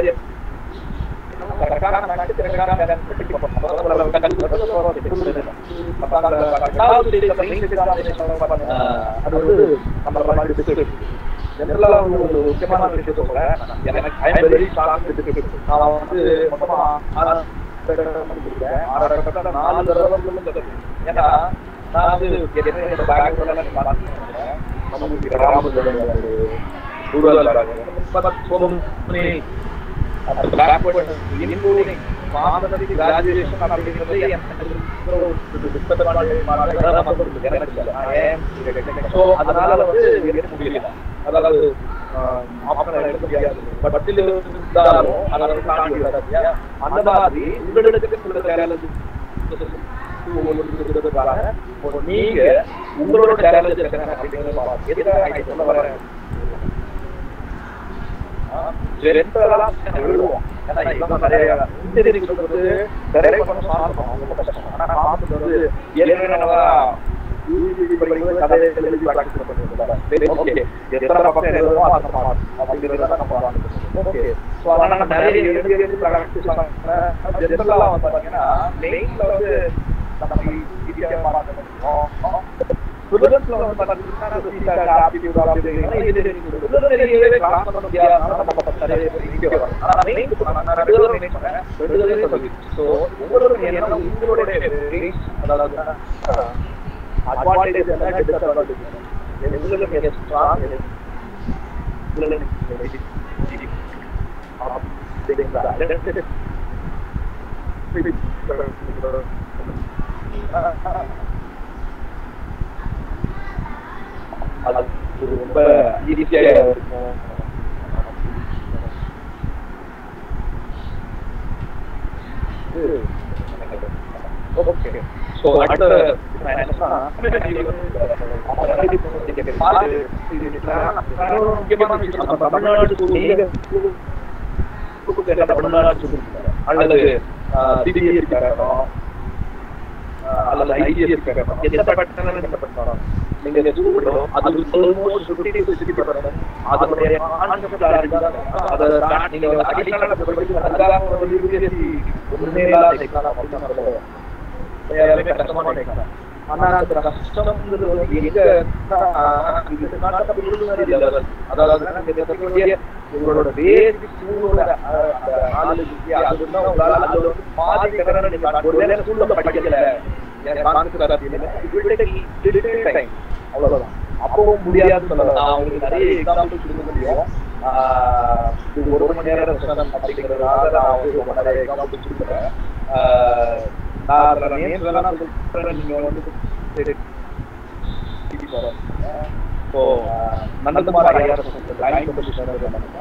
B: அது வந்து நம்ம ஜெனரலா வந்து ஒரு முக்கியமான விஷயம் சொல்றேன் எனக்கு ஐ எம் வெரி ஸ்ட்ராங் நான் வந்து மொத்தமா நாலு தடவை ஏன்னா நான் வந்து என்னோட பேக்ரவுண்ட்ல நமக்கு கிராமத்துல ரூரல் பேக்வர்ட் இன்க்ளூடிங் மாதத்துக்கு கிராஜுவேஷன் அப்படிங்கிறது ஸோ அதனால வந்து எடுக்க முடியல அதாவது ஆப்ஷன் எடுக்க முடியாது பட் பட்டில் இருந்தாலும் அதை வந்து தாண்டி விடாது இல்லையா? அந்த மாதிரி உங்களுக்கு சில சேலஞ்சு நீங்க உங்களோட சேலஞ்சு என்ன அப்படிங்கறத பாருங்க எதுக்காக நான் சொல்ல வரேன் ஜென்ரலா எழுதுவோம் ஏன்னா இவங்க நிறைய இன்ஜினியரிங் வந்து நிறைய பண்ண சார்போம் அவங்க ரொம்ப கஷ்டம் ஆனா காமர்ஸ் வந்து ஏற்கனவே நம்ம UGC படிக்கும்போது கதையை எழுதி practice பண்ணிருக்கோம். Okay. எத்தனை பக்கம் எழுதுறோமோ அத்தனை mark அப்படிங்கறத நம்ம பார்க்கணும். Okay. So, அதனால நம்ம நிறைய எழுதி எழுதி practice பண்ணா, general ஆ வந்து பாத்தீங்கன்னா, main ல வந்து நம்ம easy ஆ பார்க்கணும். Students ல வந்து பாத்தீங்கன்னா, CSAT, aptitude, அப்படிங்கிறதுனால engineering இருக்குது. engineering class பண்ண முடியாதனால நம்ம பக்கம் நிறைய பேர் இங்க வரோம். ஆனா main க்கு நான் நான் ரெண்டு தடவை main சொன்னேன். ரெண்டு தடவை சொல்லி. So, உங்களுக்கு என்ன உங்களுடைய range, அதாவது அஹ், advantage என்ன disadvantage என்ன எங்களுக்கு எது strong எது உங்களுக்கு எது அப்படிங்களா? அது ரொம்ப ஈஸியா இருக்கும் ஓகே ஸோ அடுத்த நான் என்ன சொன்னா, முக்கியமான விஷயம் நம்ம தமிழ்நாடு school நீங்க தமிழ்நாடு school அல்லது சிபிஎஸ்சி பேரணும் அல்லது ஐசிஎஸ்சி பேரணும் எந்த பட்டம் எந்த பட்டம் நீங்க ஸ்கூலோ அது almost fifty to sixty percent அதனுடைய கான்செப்ட் அதை நீங்க அடிஷனலா படிக்கிறது அதுக்காக ஒரு யூபிஎஸ்சி ஒண்ணுமே இல்லாத எக்ஸாம் அப்படின்னு நான் சொல்லுவேன் எல்லாமே கஷ்டமான எக்ஸாம் ஆனா அந்த கஷ்டம்ங்கிறது வந்து எங்க இது நாட்டை விழுதுமாரி லெவல் அதாவது நீங்க இருக்கக்கூடிய உங்களோட பேசிக் ஸ்கூலோட அந்த நாலேஜ் அது வந்து உங்களால அதுல வந்து பாதி கடனை நீங்க ஒருவேளை ஸ்கூல்ல படிக்கல எனக்கு கான்செப்ட் தெரியல டைம் அவ்வளவுதான் அப்பவும் முடியாதுன்னு சொல்லலாம் நான் உங்களுக்கு நிறைய எக்ஸாம்பிள்ஸ் கொடுக்க முடியும் ஆஹ் இது ஒரு மணி நேரம் செஷன் அப்படிங்கிறதுனால நான் வந்து ரொம்ப நிறைய எக்ஸாம்பிள்ஸ் கொடுக்குறேன் ஆஹ் நான் அதில் நேம் வேணா சொல்றேன் நீங்க வந்து சரி ஸோ நந்தகுமார் ஐஆர் லைன் கம்பெனிஷன்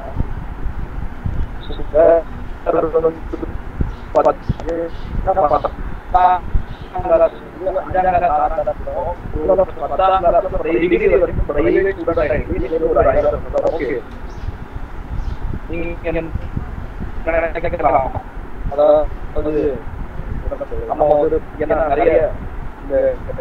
B: அதாவது நம்ம வந்து என்ன நிறைய இந்த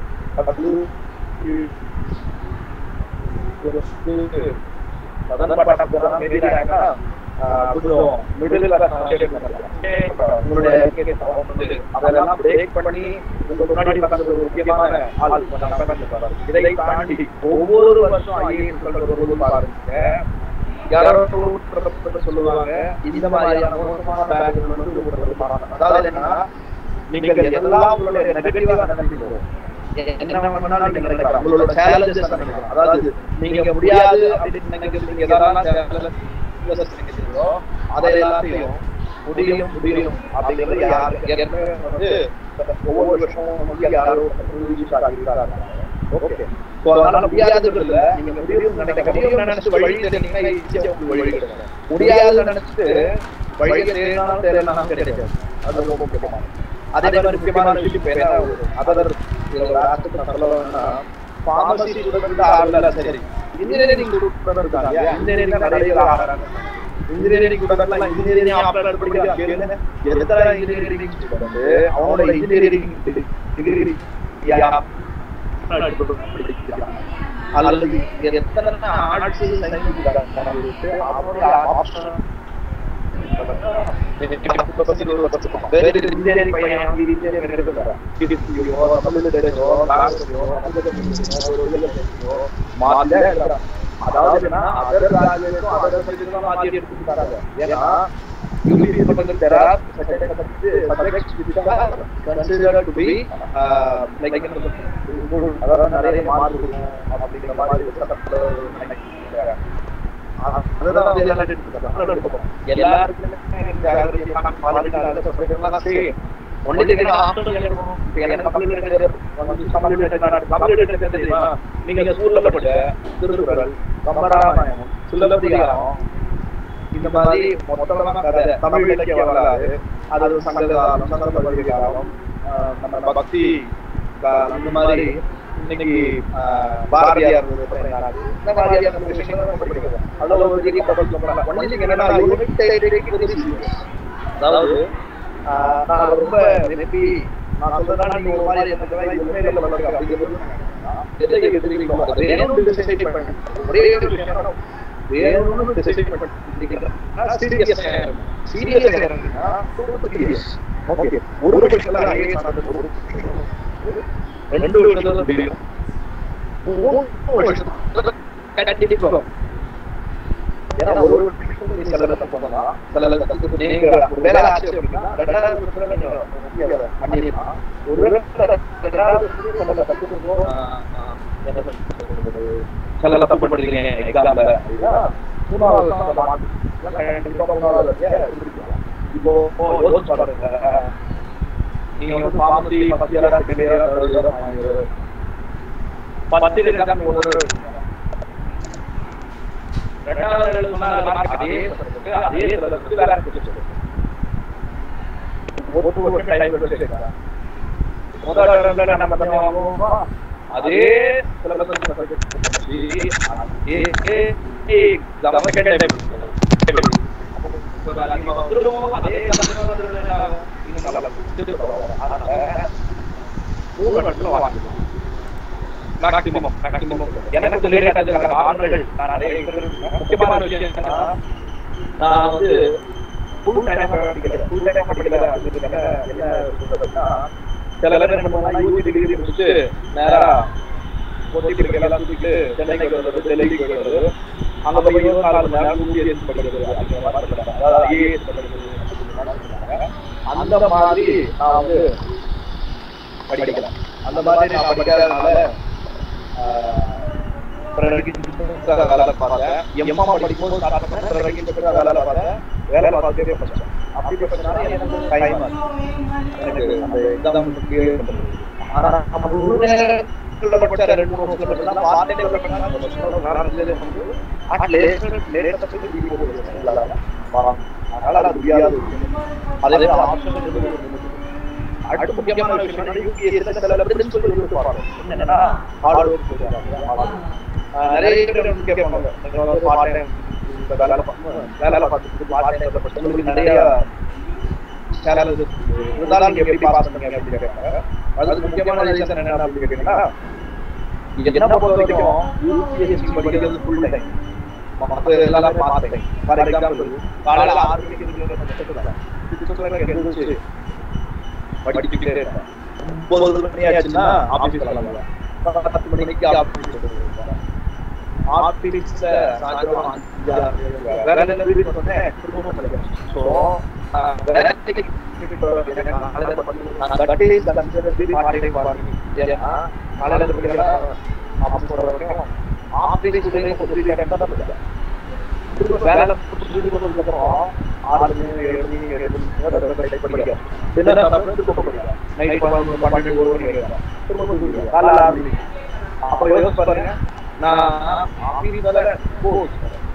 B: அதெல்லாம் பிரேக் பண்ணி உங்க முன்னாடி உட்கார்ந்து ஒரு முக்கியமான ஆள் இதை தாண்டி ஒவ்வொரு வருஷம் ஐஏஎஸ் சொல்றது பாருங்க யாரோ சொல்லுவாங்க இந்த மாதிரியான மோசமான பேங்குகள் வந்து உங்களுக்கு பாருங்க அதாவது என்னன்னா நீங்க எல்லாம் உங்களுடைய நெகட்டிவா நினைக்கிறோம் என்ன பண்ணாலும் நீங்க நினைக்கலாம் உங்களோட சேலஞ்சஸ் நினைக்கலாம் அதாவது நீங்க முடியாது அப்படின்னு நினைக்கிறீங்க எதெல்லாம் நினைக்கிறீங்களோ அதை எல்லாத்தையும் முடியும் முடியும் அப்படிங்கிறது யாரு ஏற்கனவே வந்து ஒவ்வொரு வருஷமும் வந்து யாரோ ஓகே ஸோ அதனால முடியாதுன்றதுல நீங்க முடியும் நினைக்க முடியும் நினைச்சு வழி தேடினீங்கன்னா ஈஸியா உங்களுக்கு வழி கிடைக்கும் முடியாதுன்னு நினைச்சிட்டு வழியை தேடினாலும் தேடினாலும் கிடைக்காது அது ரொம்ப முக்கியமானது அதே மாதிரி முக்கியமான விஷயம் இப்ப என்ன அதர் ஒரு ஆஸ்பெக்ட் நான் சொல்ல வேணும்னா ஃபார்மசி ஸ்டூடெண்ட் ஆகல சரி இன்ஜினியரிங் ஸ்டூடெண்ட் இருக்காங்க இன்ஜினியரிங் நிறைய பேர் ஆகிறாங்க இன்ஜினியரிங் ஸ்டூடெண்ட் இன்ஜினியரிங் ஆப்ஷன் படிக்கிறாங்க எத்தனை இன்ஜினியரிங் ஸ்டூடெண்ட் அவனோட இன்ஜினியரிங் டிகிரி அல்லது எத்தனை ஆர்ட்ஸ் சயின்ஸ் அவனுடைய ஆப்ஷன் அதாவது அதர் ராஜ்யத்துக்கும் அதர் சப்ஜெக்ட்டும் மாத்தி எடுத்துட்டு தராங்க ஏன்னா UPSC பக்கத்துல there are certain subjects which are considered to be uh, like அதாவது நிறைய மார்க் இருக்கும் அப்படிங்கிற மாதிரி சட்டத்துல நினைக்கிறாங்க அதுதான் வந்து எல்லாரும் எடுத்துக்கிறாங்க. எல்லாருக்குமே இந்த agriculture, political, அந்த subject எல்லாம் சரி. ஒண்ணு தெரியுமா, option எழுதணும். இப்ப எனக்கு தமிழ் தெரியாது. வந்து தமிழ் தெரியாது. தமிழ் தெரியாது தெரியுமா? நீங்க ஸ்கூல்ல படிச்ச திருக்குறள் கம்பராமாயணம் சிலப்பதிகாரம் இந்த மாதிரி மொத்தமா கதை தமிழ் இலக்கிய வரலாறு அது சங்க காலம் சங்க பகுதி காலம் ஆஹ் நம்ம பக்தி காலம் இந்த மாதிரி இன்னைக்கு ஆஹ் பாரதியார் பதினாறு. இந்த மாதிரியான விஷயங்களை நம்ம படிக்கிறோம். அதுல ஒரு பெரிய கப்பல் சொல்லலாம். One thing என்னன்னா, unit take very serious. அதாவது ஆஹ் நான் ரொம்ப நெப்பி நான் சொல்றேன்னா நீங்க ஒரு மாதிரி எனக்கு உண்மையில வளர்க்க அப்படிங்கிறது எதை எதிர்க்கிறீங்களோ அதை வேணும்னு decide பண்ணு. ஒரே ஒரு விஷயம் வேணும்னு decide பண்ணிட்டீங்கன்னா serious ஆ இருங்க. serious ஆ இருந்தீங்கன்னா two to three years. Okay. ஒரு விஷயத்துல IAS ஆனது ஒரு ரெண்டு விஷயத்துல தெரியும் மூணு விஷயத்துல கண்டிப்பா ஏன்னா ஒரு ஒரு விஷயத்துல நீ சில இடத்துல போனா, சில இடத்துல நீங்க ஒரு வேலை ஆச்சு அப்படின்னா, ரெண்டாவது விஷயத்துல நீங்க முக்கிய பண்ணிடலாம். ஒரு இடத்துல ரெண்டாவது விஷயத்துல சில கத்துக்கணும். ஆஹ் ஆஹ் என்ன சொல்றது? சில தப்பு பண்ணிருக்கீங்க எக்ஸாம்ல அப்படின்னா, மூணாவது விஷயம் அதை மாத்தி. கண்டிப்பா மூணாவது விஷயம் இருக்கலாம். இப்போ யோசிச்சு பாருங்க நீங்க வந்து pharmacy, first year ஆ, second year ஆ, third year ஆ, final year ஆ. first year exam ஒரு ரெண்டாவது எழுதுனா அதுல mark அதே இருக்கு, அதே syllabus, வேற subject இருக்கு. ஒரு வருஷம் time எடுத்து சேர்க்கலாம். முதல் termல நம்ம என்ன வாங்குவோமோ, அதே syllabus subject வச்சு, அதே exam second time எடுத்துக்கலாம். அப்போ அதிகமா வந்துருவோம், அதே exam வந்துருந்தா இன்னும் நல்லா இருக்கும். அதனால மூணு வருஷத்துல வாங்கிக்கலாம் மேக்ஸிமம் மேக்ஸிமம் எனக்கு தெரியாத ஆர்டர்கள் நான் நிறைய interview- முக்கியமான விஷயம் என்னன்னா நான் வந்து ஃபுல் டைம் படிக்கல ஃபுல் டைம் படிக்கல அப்படிங்கிறதுல என்ன சொல்றதுன்னா சில பேர் என்ன பண்ணுவாங்க யூஜி டிகிரி முடிச்சுட்டு நேரா பொத்தி பிடிக்கலாம் தூக்கிட்டு சென்னைக்கு வருவது டெல்லிக்கு வருவது அங்க போய் இருபத்தி நாலு மணி நேரம் யூபிஎஸ் படிக்கிறது அப்படிங்கிற மாதிரி சொல்றாங்க அதாவது ஐஏஎஸ் படிக்கிறது அப்படிங்கிற மாதிரி சொல்றாங்க அந்த மாதிரி நான் வந்து படிக்கல அந்த மாதிரி நான் படிக்காதனால பிறகு வேலை பார்த்தேன் எம்மா படிக்கும்போது start பண்ணேன். பிறகு இந்த வேலை பார்த்தேன் வேலை பார்த்துட்டே படிச்சேன் அப்படி படிச்சனால எனக்கு டைம் எனக்கு அந்த எக்ஸாம் கிளியர் பண்றது ஆனா நம்ம ஒரு நேரத்துல படிச்ச ரெண்டு மூணு வருஷத்துல படிச்சா பார்ட் டைம் பண்ணா அந்த வருஷத்தோட காரணத்திலே வந்து அட்லீஸ்ட் லேட்டஸ்ட் வீடியோ போடுறாங்க அதனால அது முடியாது அதே ஆப்ஷன் அடுத்த முக்கியமான விஷயம் என்னன்னா யூபிஎஸ்சி சில பிரின்சிபல் இருப்பாங்க என்னன்னா ஹார்ட் ஒர்க் சொல்றாங்க நிறைய பேர் வந்து கேட்பாங்க நீங்க வந்து பார்ட் டைம் வேலை பார்த்து வேலை பார்த்துட்டு பார்ட் டைம் படிச்சவங்களுக்கு நிறைய சேனல் இருந்தாலும் நீங்க எப்படி பாஸ் பண்ணீங்க அப்படின்னு கேட்பாங்க அதுக்கு முக்கியமான ரீசன் என்ன அப்படின்னு கேட்டீங்கன்னா இங்க என்ன பொறுத்த வரைக்கும் யூபிஎஸ்சி படிக்கிறது ஃபுல் டைம் மற்ற எல்லாம் பார்ட் டைம் ஃபார் எக்ஸாம்பிள் காலையில ஆறு மணிக்கு எழுந்திருச்சு படிச்சுக்கிட்டே இருப்பேன் ஒன்பது மணி ஆச்சுன்னா ஆபீஸ் கிளம்புவேன் பத்து மணிக்கு ஆபீஸ் ஆபீஸ்ல சாயந்தரம் அஞ்சு ஆறு மணி வரை. வேற என்ன வீட்டுக்கு சொன்னேன் திரும்பவும் படிக்கிறேன் ஸோ வேலைக்கு எனக்கு காலையில பத்து- நான் that is considered the part time farming. ஏன்னா காலையில படிக்கிறேன் ஆபீஸ் போற வரைக்கும் ஆபீஸ் உடைய ஒரு time தான் படிக்கிறேன் திரும்ப வேலை முடிச்சுட்டு வந்ததுக்கு அப்புறம் ஆறு மணி ஏழு மணி எட்டு மணி நேரம் வேலை படிக்கிறேன் டின்னர் சாப்பிட்டு திரும்ப படிக்கிறேன் நைட் பன்னெண்டு பன்னெண்டு ஒரு மணி வரைக்கும் திரும்ப தூங்கிடுவேன். காலைல ஆறு மணி அப்ப யோசிச்சு பாருங்க நான் ஆபீஸ் வேலை போஸ்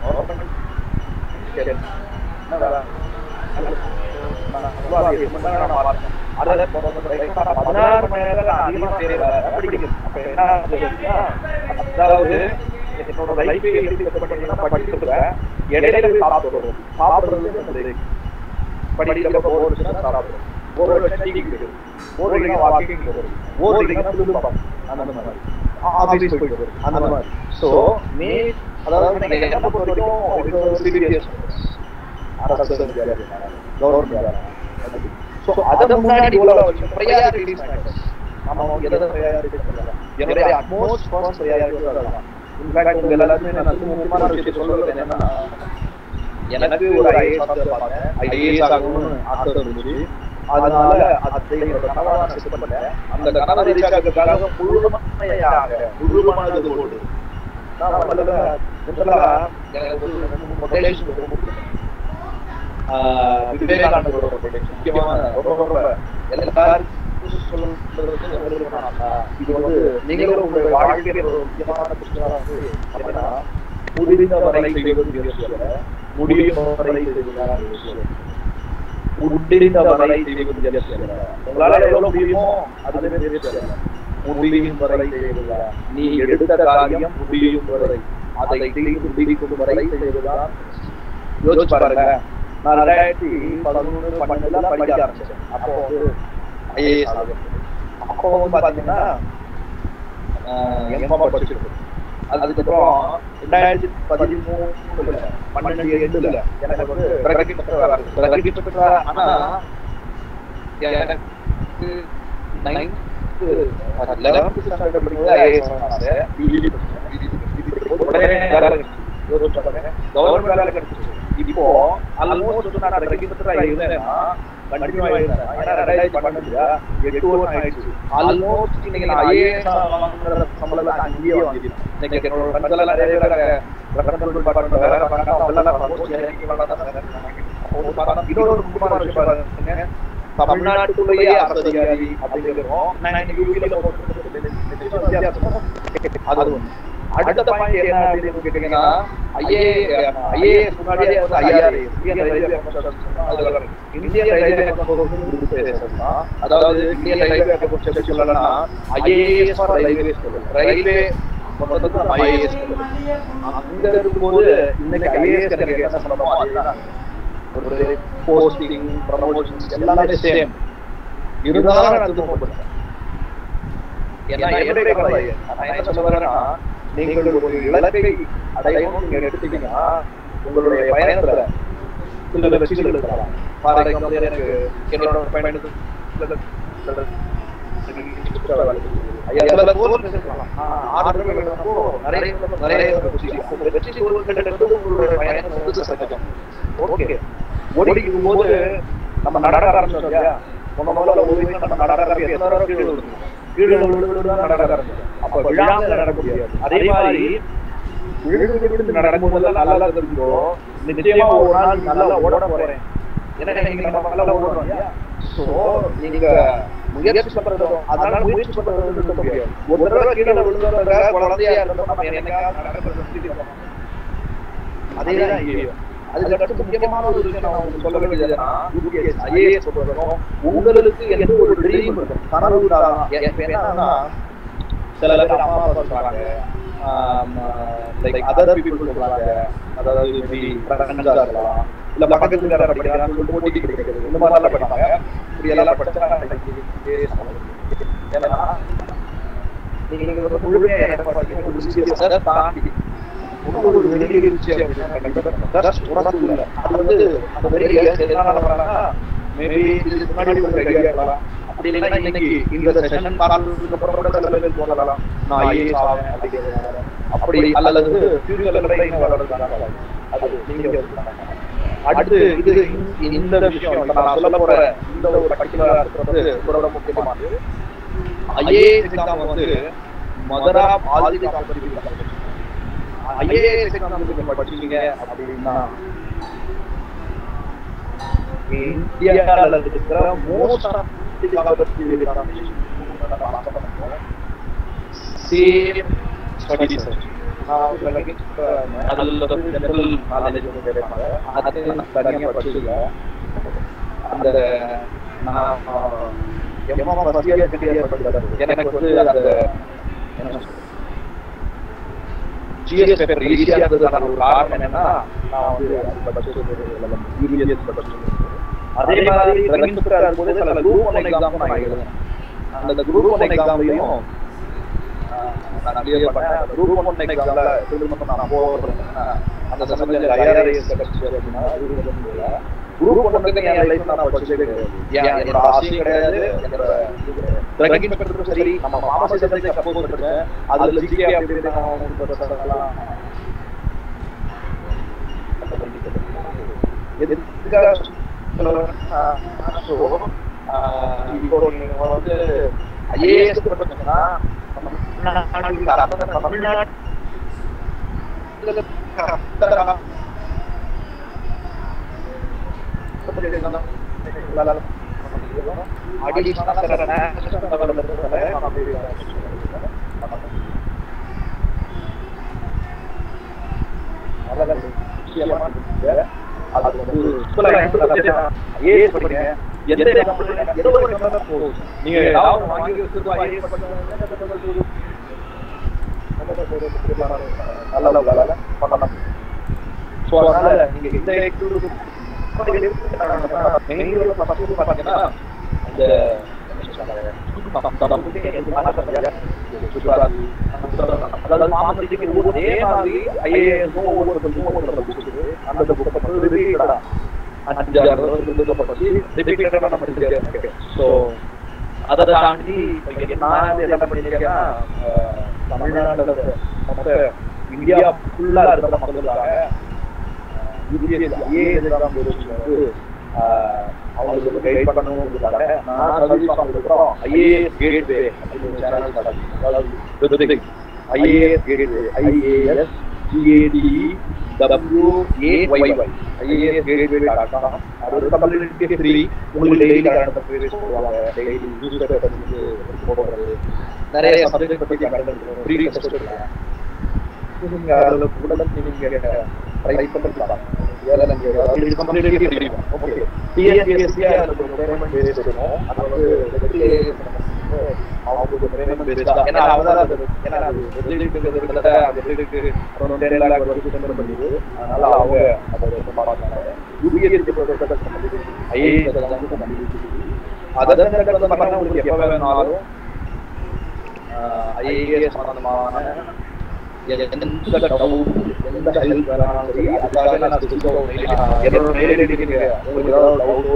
B: சரி என்ன வேலை? நான் அவ்வளவு அது எட்டு மணி நேரம் நான் பார்த்தேன். அதுல பதினாறு மணி நேரம் நான் அதிகமா தேவை படிக்கிறேன் அப்ப என்ன ஆகுதுன்னா, அதாவது என்னோட லைஃப் எப்படி கஷ்டப்பட்டீங்கன்னா படிச்சிருக்கிறேன் இடையில போய் சாப்பிடுறது சாப்பிடுறது எனக்கு படிக்கிறப்ப போர் வச்சுன்னா சாப்பிடுறோம் போர் வச்சு டீ குடிக்கிறது போர் அடிக்கா வாக்கிங் போகிறது போர் அடிக்கா புது பார்ப்போம் அந்த மாதிரி ஆபீஸ் போயிட்டு வருது அந்த மாதிரி ஸோ மே அதாவது நீங்க என்ன பொறுத்த வரைக்கும் இது ஒரு சிபிஎஸ் அரசு கவர்மெண்ட் ஸோ அதை முன்னாடி இவ்வளோ ப்ரையாரிட்டிஸ் நம்ம எதை ப்ரையாரிட்டி பண்ணலாம் என்னுடைய அட்மோஸ்ட் ஃபர்ஸ்ட் ப்ரையாரிட்டி அதெல்லாம் இன்ஃபேக்ட் உங்க எல்லாருமே நான் ரொம்ப முக்கியமான விஷயத்தை சொல்றது என்னன்னா எனக்கு ஒரு ஐஏஎஸ் ஆஃபீஸர் பார்த்தேன் ஐஏஎஸ் ஆகணும்னு ஆசை இருந்துச்சு அதனால அதை என்னோட கனவா நான் செட் பண்ணேன் அந்த கனவை ரீச் ஆகிறதுக்காக முழுமையாக முழுமனது போட்டு நான் முதல்ல முதல்ல எனக்கு ஒரு ரெண்டு மூணு motivation ரொம்ப பிடிக்கும். ஆஹ் விவேகானந்தரோட motivation. முக்கியமான ரொம்ப ரொம்ப எல்லாருக்கும் சொல்றது வந்து நான் இது வந்து நீங்களும் உங்களுடைய வாழ்க்கையில ஒரு முக்கியமான பிரச்சனை வந்து என்னன்னா முடிந்தவரை செய்வது முயற்சி அல்ல முடியும் வரை செய்வதுதான் முயற்சி. முடிந்தவரை செய்வது முயற்சி அல்ல உங்களால எவ்வளவு முடியுமோ அதுவே முயற்சி அல்ல முடியும் வரை செய்வதுதான் நீ எடுத்த காரியம் முடியும் வரை அதை செய்து முடிக்கும் வரை செய்வதுதான் யோசிச்சு பாருங்க நான் ரெண்டாயிரத்தி பதினொன்று பன்னெண்டுல படிக்க ஆரம்பிச்சேன் அப்போ வந்து ஐஏஎஸ் அப்போ வந்து பாத்தீங்கன்னா எம்மா படிச்சிருக்கேன் அதுக்கப்புறம் ரெண்டாயிரத்தி பதிமூணுல பன்னெண்டு எட்டுல எனக்கு வந்து பிரகதி பெற்ற பிரகதி பெற்ற ஆனா எனக்கு நைன்த்து லெவன்த் ஸ்டாண்டர்ட் படிக்கும்போது ஐஏஎஸ் ஆசை பிஜி உடனே வேலை கிடைச்சிச்சு. யோசிச்சு பாருங்க. கவர்மெண்ட் வேலை கிடைச்சிச்சு இப்போ ஆல்மோஸ்ட் நான் பிரகதி பெற்ற இருந்தேன்னா கண்டினியூ ஆயிருந்தேன் ஏன்னா ரெண்டாயிரத்தி பன்னெண்டுல எட்டு வருஷம் ஆயிடுச்சு ஆல்மோஸ்ட் இன்னைக்கு நான் ஐஏஎஸ் வாங்குற சம்பளம் அங்கேயே வாங்கிடுறேன் இன்னைக்கு என்னோட friends எல்லாம் நிறைய பேர் ரெப்ரசன்ட் டிபார்ட்மெண்ட் வேலை பார்க்கறாங்க அவங்க எல்லாம் almost எனக்கு மேல தான் வேலை பார்க்கறாங்க. அவங்க பார்த்தா இன்னொரு ஒரு முக்கியமான விஷயம் பாருங்க தமிழ்நாட்டுக்குள்ளேயே அரசு அதிகாரி அப்படிங்கிறோம் நான் இன்னைக்கு யூபியில அது ஒண்ணு அடுத்த பாயிண்ட் என்ன அப்படின்னு கேட்டீங்கன்னா ஐஏ ஐஏஎஸ் முன்னாடியே வந்து IRS Indian railway Indian railway அதாவது இந்தியன் ரயில்வே எப்படி சொல்லணும்னா IAS for railway railway IAS அங்க இருக்கும்போது இன்னைக்கு ஐஏஎஸ் கிடைக்க என்ன சொல்லணும் அதுதான் ஒரு போஸ்டிங் ப்ரமோஷன் எல்லாமே சேம் இருந்தாலும் நான் திரும்ப ஏன்னா என்னுடைய கவலை நான் என்ன சொல்ல வரேன்னா நீங்கள் ஒரு இலக்கை அடையணும் நீங்க எடுத்துட்டீங்கன்னா உங்களுடைய பயணத்துல சில வெற்றிகள் இருக்கலாம் ஃபார் எக்ஸாம்பிள் எனக்கு என்னோட பயணத்துல ஐயா, சில தோல்வி இருக்கலாம். ஆஹ், ஆறு தடவை விழுந்தப்போ நிறைய நிறைய வெற்றி. அந்த வெற்றி தோல்விகள் என்பது உங்களுடைய பயணத்தை வந்து சகஜம். ஓகே ஓடிக்கும் போது நம்ம நடக்க ஆரம்பிச்சோம் இல்லையா முன்ன முதல்ல ஓடி நம்ம நடக்க ஆரம்பிச்சு எத்தனை தடவை கீழே விழுந்தோம். கீழே விழுந்து தான் நடக்க ஆரம்பிச்சோம் அப்ப விழாம நடக்க முடியாது அதே மாதிரி விழுந்து விழுந்து நடக்கும்போது நல்லா தெரிஞ்சுக்கோ நிச்சயமா ஒரு நாள் நல்லா ஓட போறேன் ஏன்னா நீங்க நம்ம நல்லா ஓடுறோம் இல்லையா சோ நீங்க முயற்சி பண்றதும் அதனால முயற்சி பண்றது இருக்க முடியாது ஒரு தடவை கீழே விழுந்தோட குழந்தையா இருந்தோம் நம்ம என்னைக்காவது நடக்கிறது அதேதான் இங்கேயும் அதுல அடுத்து முக்கியமான ஒரு விஷயம் நான் உங்களுக்கு சொல்ல வேண்டியதுன்னா யூபிஎஸ் ஐஏஎஸ் சொல்றதும் உங்களுக்கு எந்த ஒரு ட்ரீம் இருக்கும் கனவு தான் இப்ப என்னன்னா சில பேர் அம்மா அப்பா சொல்றாங்க லைக் அதர் பீப்புள் சொல்றாங்க அதாவது மேபி ஃப்ரெண்ட்ஸா இருக்கலாம் இல்ல பக்கத்துல வேற படிக்கிறாங்க சொல்லிட்டு போட்டி கிடைக்கிறது இந்த மாதிரி எல்லாம் படிப்பாங்க இப்படி எல்லாம் படிச்சா IAS ஆகலாம். ஏன்னா நீங்க ஒரு முழுமையா என்ன படிக்கிறீங்க ஒரு விஷயத்தை தாண்டி இன்னொரு ஒரு வெளிய விஷயம் அப்படின்னா கண்டிப்பா just உனக்கு இல்ல. அது வந்து அந்த வெளிய எதனால வராங்கன்னா மேபி இதுக்கு முன்னாடி ஒரு ஐடியா இருக்கலாம் அப்படி இல்லைன்னா இன்னைக்கு இந்த செஷன் பார்த்ததுக்கு அப்புறம் கூட சில பேர் போகலாம் நான் ஐஏஎஸ் ஆவேன் அப்படிங்கிறதுனால அப்படி அல்லது ஃபியூச்சர்ல கூட இன்னும் வளர்றதுனால அது நீங்க யோசிக்கலாம். அடுத்து இது இந்த- இந்த விஷயம் இப்ப நான் சொல்ல போற இந்த ஒரு பர்டிகுலரா இருக்கிறது ரொம்ப முக்கியமானது ஐஏஎஸ் எக்ஸாம் வந்து Madhura already competitive IAS exam நீங்க படிச்சீங்க அப்படின்னா இந்தியாவில் இருக்கிற மோஸ்ட் சேம் ஸ்டடிஸ் நான் உங்களுக்கு இப்ப அதுல வந்து ஜெனரல் நாலேஜ் வந்து கேட்பாங்க அது நான் தனியா படிச்சதில்ல அந்த நான் எம்மா ஃபர்ஸ்ட் இயர் செகண்ட் இயர் படிக்கிறது எனக்கு வந்து அந்த என்ன சொல்றது ஜிஎஸ் பேப்பர் ஈஸியா இருந்ததுக்கான ஒரு காரணம் என்னன்னா நான் வந்து அந்த படிச்சது யூபிஎஸ் படிச்சது அதே மாதிரி ரங்கிங் இருக்கும்போது சில குரூப் ஒன் எக்ஸாம் நான் எழுதுனேன் அந்த குரூப் ஒன் எக்ஸாம்லயும் நான் கிளியர் பண்ணேன் அந்த குரூப் ஒன் எக்ஸாம்ல திரும்ப நான் போகிறேன் அந்த சமயத்தில் ஐஆர்ஐஎஸ் கிடைச்சு அப்படின்னா குரூப் ஒன்றுக்கு என் லைஃப் நான் படிச்சதே கிடையாது ஏன் என்னோட ஆசையும் கிடையாது என்னோட ரங்கிங் பேப்பரும் சரி நம்ம மாமசி சப்ஜெக்ட் சப்போஸ் படிச்சேன் அதுல ஜிகே அப்படி இப்படி நான் உங்களுக்கு படிச்சதெல்லாம் எதுக்காக சொல்றேன்னா, so, ஆஹ், இப்போ நீங்க வந்து ஐஏஎஸ் படிச்சீங்கன்னா தமிழ்நாட்டுக்கு அரசு தமிழ்நாட்டு அடிஷனல் முக்கியமான விஷயம். அது வந்து இப்பெல்லாம் என்ன சொல்றது? ஐஏஎஸ் படிங்க எந்த exam ஏதோ ஒரு exam தான் போதும். நீங்க ஏதாவது வாங்கி வச்சிருக்கோம் ஐஏஎஸ் படிக்கணும் நல்ல வேலை பண்ணலாம் ஸோ அதனால நீங்க இந்த எங்களோட ஃபர்ஸ்ட் பார்த்தீங்கன்னா இந்த அதாவது மாமல்லத்துக்கு ஒரே மாதிரி ஐஏஎஸ் ஒவ்வொரு அந்த புத்தகம் ரிப்பீட்டடா அஞ்சாறு புத்தகப்பட்டு ரிப்பீட்டடா நம்ம படிச்சிருக்கேன் ஸோ அதை தாண்டி இப்ப நான் வந்து என்ன பண்ணியிருக்கேன்னா அஹ், தமிழ்நாட்டுல மொத்த இந்தியா ஃபுல்லா இருக்கிற மக்களுக்காக யூபிஎஸ் ஐஏஎஸ் எக்ஸாம் வந்து அஹ், அவங்களுக்கு கைட் பண்ணணுங்கிறதுக்காக நான் சர்வீஸ் பண்ணிருக்கிறோம் ஐஏஎஸ் கேட்வே அப்படின்னு சேனல் அதாவது IAS gateway IAS GAT WAYY IAS gateway dot com அது ஒரு கம்யூனிட்டி ஃப்ரீ உங்களுக்கு டெய்லி கரண்ட் அஃபேர்ஸ் போடுவாங்க டெய்லி நியூஸ் பேப்பர் வந்து போடுறது நிறைய சப்ஜெக்ட் பத்தி கரண்ட் ஃப்ரீ டெஸ்ட் நீங்க அதுல கூட நீங்க ட்ரை பண்ணிக்கலாம் வேற நீங்க அது கம்ப்ளீட்லி ஃப்ரீ ஓகே டிஎன்பிஎஸ்சி அதுக்கு ஒரு பேமெண்ட் பேஸ் இருக்கும் அது வந்து அவங்களுக்கு பேமெண்ட் பேஸ் தான் ஏன்னா அவங்க தான் அது ஏன்னா அது வெப்சைட்டுங்கிறதுல அந்த வெப்சைட்டுக்கு ஒரு டென் லேக் வரைக்கும் ஸ்பெண்ட் பண்ணுது அதனால அவங்க அதை வந்து பார்ப்பாங்க யூபிஎஸ்சி ஐஏஎஸ் அதை வந்து பண்ண உங்களுக்கு எப்போ வேணாலும் ஐஏஎஸ் சம்பந்தமான எந்த டவுட் எந்த ஹெல்ப் வேணாலும் சரி அதுக்காக நான் டிஸ்கோ என்னோட மெயில் ஐடிக்கு உங்களுக்கு ஏதாவது டவுட்டோ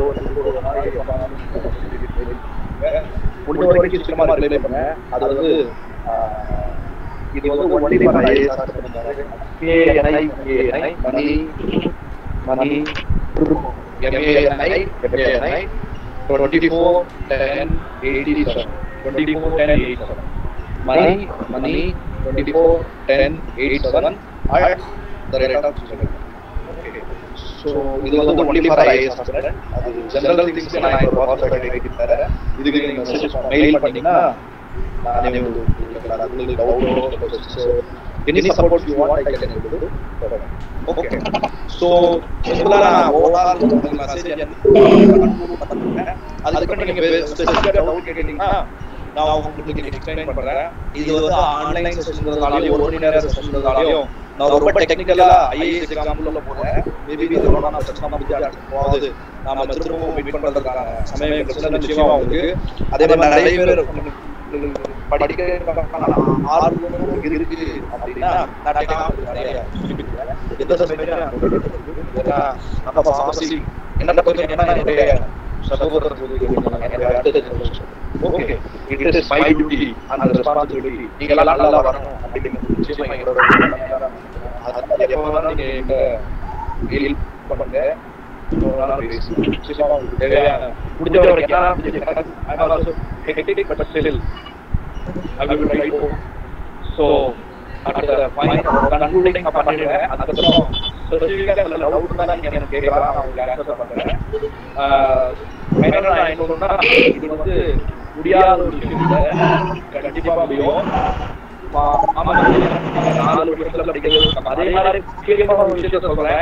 B: முடிஞ்ச வரைக்கும் சீக்கிரமா ரிலே பண்ணேன் அது வந்து ஆஹ், இது வந்து only for IAS KNI KNI Mani Mani MANI MANI twenty four ten eighty seven twenty four ten eighty seven money, money, 24, 10, 8, 7, at the rate of seven. Okay. So, இது வந்து only for IAS student. அது general things நான் இப்போ website ல வைக்கிறேன். இதுக்கு நீங்க message mail பண்ணீங்கன்னா நானே உங்களுக்கு அது உங்களுக்கு doubt O, any support you want, I can help you. Okay. So, simple-ஆ நான் overall உங்களுக்கு message என்ன அதுக்கு நீங்க specific doubt கேட்டீங்கன்னா நான் உங்களுக்கு எக்ஸ்பிளைன் பண்றேன் இது வந்து ஆன்லைன் செஷன்ன்றதாலயும் ஒரு மணி நேரம் செஷன்ன்றதாலயும் நான் ரொம்ப டெக்னிக்கலா ஐஏஎஸ் எக்ஸாம்பிள்ல போறேன் மேபி இது ரொம்ப நான் பிரச்சனை வித்தியாசம் போகுது நாம திரும்பவும் மீட் பண்றதுக்கான சமயம் பிரச்சனை நிச்சயமா உங்களுக்கு அதே மாதிரி நிறைய பேர் படிக்க ஆர்வமும் இருக்கு அப்படின்னா நான் technical நிறைய சொல்லிக்கிறேன். எந்த சமயம் ஏன்னா நம்ம pharmacy என்ன கொஞ்சம் என்ன என்னுடைய சகோதரர் என்னுடைய அடுத்த okay it is my duty அந்த ரெஸ்பான்சிபிலிட்டி நீங்க எல்லாம் நல்லா வரணும் அப்படின்னு நிச்சயமா எங்களோட அது எப்போ வேணாலும் நீங்க எங்க ஹெல்ப் பண்ணுங்க ஒரு நாள் பேசுவோம். நிச்சயமா உங்களுக்கு தேவையான முடிஞ்ச வரைக்கும் எல்லாம் முடிஞ்ச I am also hectic but still I will try to so at the point concluding நான் பண்ணிடுவேன் அதுக்கப்புறம் ஸ்பெசிஃபிக்காக சில டவுட் தான் நீங்க எனக்கு கேட்கலாம் நான் உங்களுக்கு ஆன்சர் பண்றேன் ஃபைனலா நான் என்ன சொன்னா இது வந்து முடியாத ஒரு விஷயம் இல்லை கண்டிப்பா முடியும் மா- மாமா வந்து நாலு வருஷத்துல படிக்கிறது அதே மாதிரி முக்கியமான ஒரு விஷயத்த சொல்றேன்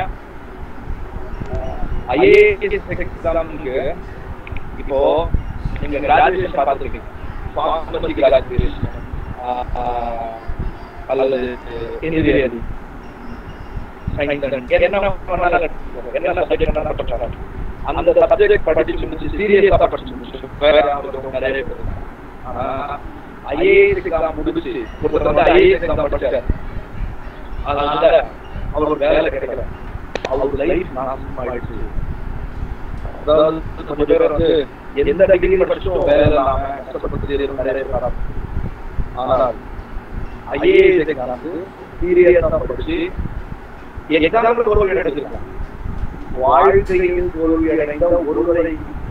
B: ஐஏஎஸ் எக்ஸாமுக்கு இப்போ நீங்க கிராஜுவேஷன் பார்த்துருக்கீங்க ஃபார்மசி கிராஜுவேஷன் அல்லது இன்ஜினியரிங் என்ன பண்ணாலும் என்ன சப்ஜெக்ட் என்ன பண்ணாலும் அந்த சப்ஜெக்ட் படிச்சு முடிச்சு சீரியஸா படிச்சு முடிச்சு வேற யாரும் நிறைய பேர் இருக்காங்க. ஆனா ஐஏஎஸ் எக்ஸாம் முடிச்சு ஒருத்தர் வந்து ஐஏஎஸ் எக்ஸாம் படிச்சார் அதனால அவருக்கு வேலை கிடைக்கல அவர் லைஃப் நாசமாயிடுச்சு அதாவது கொஞ்சம் பேர் வந்து எந்த டிகிரி படிச்சும் வேலை இல்லாம கஷ்டப்பட்டு தெரியும் நிறைய பேர் வராங்க. ஆனால் ஐஏஎஸ் எக்ஸாம் வந்து சீரியஸா படிச்சு எக்ஸாம்பிள் தோல்வி அடைஞ்சிருக்காங்க வாழ்க்கையில் தோல்வி அடைந்த ஒருவரை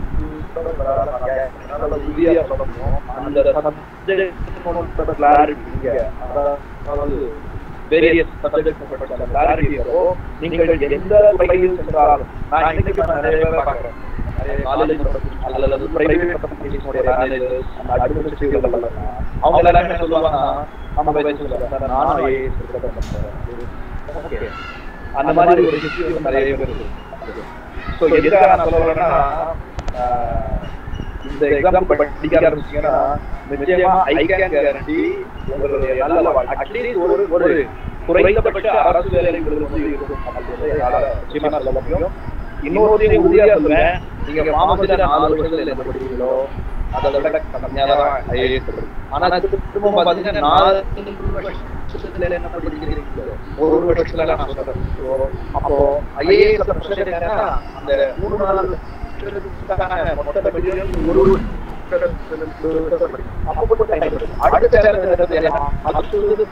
B: என்னால உறுதியா சொல்ல முடியும். அந்த subject clarity இங்க, அதாவது various subjects பட்ட clarity இருக்கோ, நீங்கள் எந்த துறையில் சென்றாலும் நான் இன்னைக்கு நான் நிறைய பேர் பார்க்கிறேன். நிறைய college அல்லது private companies உடைய managers, அந்த administrative level ல அவங்க எல்லாருமே என்ன சொல்லுவாங்கன்னா, நம்ம போய் சொல்லுவாங்க, "சார், நானும் IAS prepare பண்றேன்." Okay. அந்த மாதிரி ஒரு ஹிஸ்டரி நிறைய பேர் இருக்கு ஸோ எதுக்காக நான் சொல்ல வரேன்னா ஆஹ், இந்த எக்ஸாம் படிக்க ஆரம்பிச்சீங்கன்னா நிச்சயமா ஐ கேன் கேரண்டி உங்களுடைய நல்ல அட்லீஸ்ட் ஒரு ஒரு குறைந்தபட்ச அரசு வேலைகள் வந்து இருக்கும் அப்படின்றத என்னால நிச்சயமா சொல்ல முடியும் இன்னொரு உறுதியா சொல்றேன் நீங்க மாமசில நாலு வருஷத்துல என்ன படிக்கிறீங்களோ அதை விட கம்மியா தான் ஐஏஎஸ் ஆனா திரும்ப பாத்தீங்கன்னா நாலு வருஷத்துல என்ன படிக்கிறீங்களோ ஒரு வருஷத்துல நான் சொல்றேன் So, அப்போ ஐஏஎஸ் என்னன்னா அந்த மூணு நாலு வருஷத்துக்கான மொத்த material ஒரு வருஷத்துல படிக்கணும். அப்போ கொஞ்சம் time எடுக்கும். அடுத்த அடுத்தது என்ன? அடுத்தது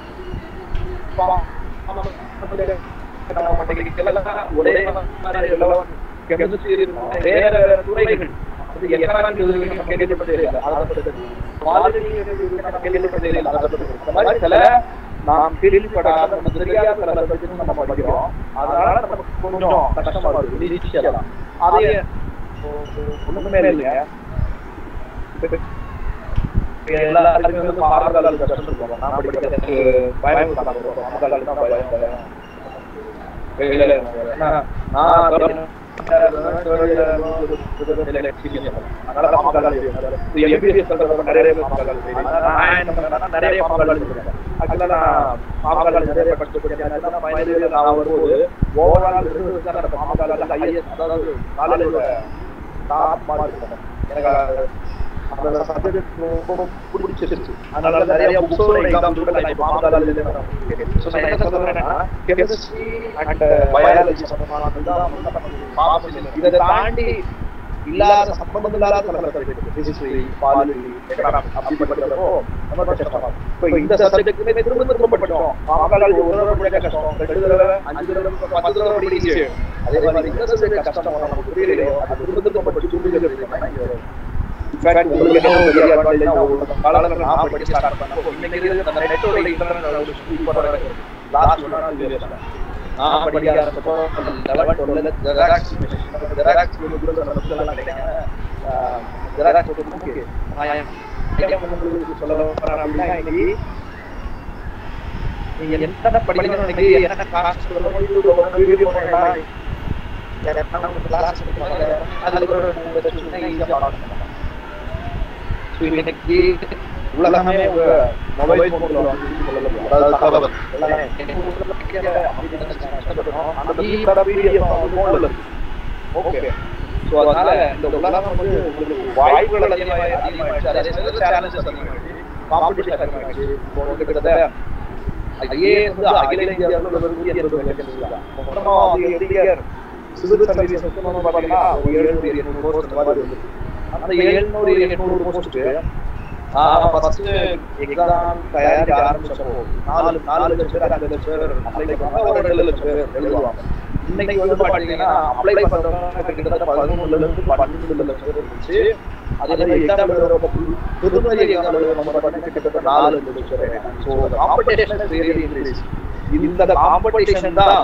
B: ஒரே மாதிரி எல்லாம் chemistry இருக்கும். வேற வேற துறைகள் அது எக்கனாமிக் இதுவரைக்கும் நம்ம கேள்விப்பட்டதே இல்லை. அதை பத்தி quality இதுவரைக்கும் நம்ம கேள்விப்பட்டதே இல்லை. அதை பத்தி இந்த மாதிரி சில நாம் கேள்விப்படாத நமக்கு தெரியாத சில பிரச்சனை நம்ம படிக்கிறோம் அதனால நமக்கு கொஞ்சம் கஷ்டமா இருக்கு ஈஸியா அதே ஒண்ணுமே இல்லைங்க எல்லாருமே வந்து பாரதாள கஷ்டம் இருக்கும் நான் படிக்கிறது எனக்கு பயம் பாரதாள தான் பயம் பயம் இல்ல, இல்ல, இல்ல. நான் எனக்கு அந்த சப்ஜெக்ட் ரொம்ப பிடிச்சிருச்சு அதனால நிறைய புக்ஸோட எக்ஸாம் கூட நான் இப்போ மாமதால எழுதுறேன் ஸோ நான் என்ன சொல்றேன்னா கெமிஸ்ட்ரி அண்ட் பயாலஜி சம்பந்தமானது தான் வந்து நம்ம பார்க்க முடியும். இதை தாண்டி இல்லாத சம்பந்தம் இல்லாத சில சப்ஜெக்ட் ஹிஸ்டரி பாலிட்டி எக்கனாமிக் அப்படி படிக்கிறப்போ ரொம்ப கஷ்டமா இருக்கும். இப்போ இந்த சப்ஜெக்ட்டுமே திரும்ப திரும்ப படிச்சோம் மாமதால ஒரு தடவை படிக்க கஷ்டம் ரெண்டு தடவை அஞ்சு தடவை பத்து தடவை படிக்க easy. அதே மாதிரி இந்த சப்ஜெக்ட் கஷ்டம் நமக்கு புரியலையோ அது திரும்ப திரும்ப படிச்சு புரிஞ்சுக்கிறது இன்ஃபேக்ட் உங்களுக்கு என்ன ஒரு பெரிய advantage னா, ஒரு காலத்துல நான் படிக்க start பண்ணப்போ, இன்னைக்கு இருக்கிற அந்த net ஓட internet ஒரு speed கூட இருக்கு. last one நாள் video தான். நான் படிக்க ஆரம்பிச்சப்போ, 11, 12 Xerox machine, Xerox machine கூட அந்த book எல்லாம் கிடைக்காம, ஆஹ், Xerox book okay. நான் ஏன் ஏன் உங்களுக்கு சொல்ல வரேன் அப்படின்னா, இன்னைக்கு நீங்க என்ன படிக்கணும்னு நினைக்கிறீங்க, என்ன class சொல்லணும், YouTube ல வந்து video பண்ணலாம், என்ன உங்களுக்கு class எடுப்பாங்க, அதுல கூட உங்க question easy ஆ பார்க்கலாம். So, இன்னைக்கு உலகமே உங்க மொபைல் போன்ல வந்து சொல்லலாம். அதாவது தகவல் எல்லாமே எனக்கு ஒரு படிக்க அப்படின்னு நினைச்சு கஷ்டப்பட்டோம். அந்த PDF வந்து போன்ல இருக்கு. ஓகே ஸோ அதனால இந்த உலகம் வந்து உங்களுக்கு வாய்ப்புகள் அதிகமாக அதிகமாகிடுச்சு அதே நேரத்தில் சேலஞ்சஸ் அதிகமாகிடுச்சு காம்படிஷன் அதிகமாகிடுச்சு இப்போ வந்து கிட்டத்தட்ட ஐஏஎஸ் வந்து அகில இந்திய அளவில் ஒரு நூற்றி எண்பது வேகன்சி தான் மொத்தமாக வந்து எதிரியர் சிவில் சர்வீஸ் வந்து பார்த்தீங்கன்னா ஒரு எழுநூறு எண்ணூறு போஸ்ட் மாதிரி வந்து அந்த எழுநூறு எண்ணூறு போஸ்ட்டுக்கு நான் ஃபர்ஸ்ட் எக்ஸாம் தயாரிக்க ஆரம்பிச்சப்போ நாலு நாலு லட்சம் பேர் அஞ்சு லட்சம் பேர் அப்ளை பண்ணுவாங்க ஒரு ரெண்டு லட்சம் பேர் எழுதுவாங்க இன்னைக்கு வந்து பாத்தீங்கன்னா அப்ளை பண்றவங்க கிட்டத்தட்ட பதிமூணுல இருந்து பன்னெண்டு லட்சம் பேர் இருந்துச்சு அதே மாதிரி எக்ஸாம் எழுதுறப்ப புதுமதி எக்ஸாம் எழுதுறவங்க பாத்தீங்கன்னா கிட்டத்தட்ட நாலு லட்சம் பேர் ஸோ காம்படிஷன் வெரி இன்க்ரீஸ் இந்த காம்படிஷன் தான்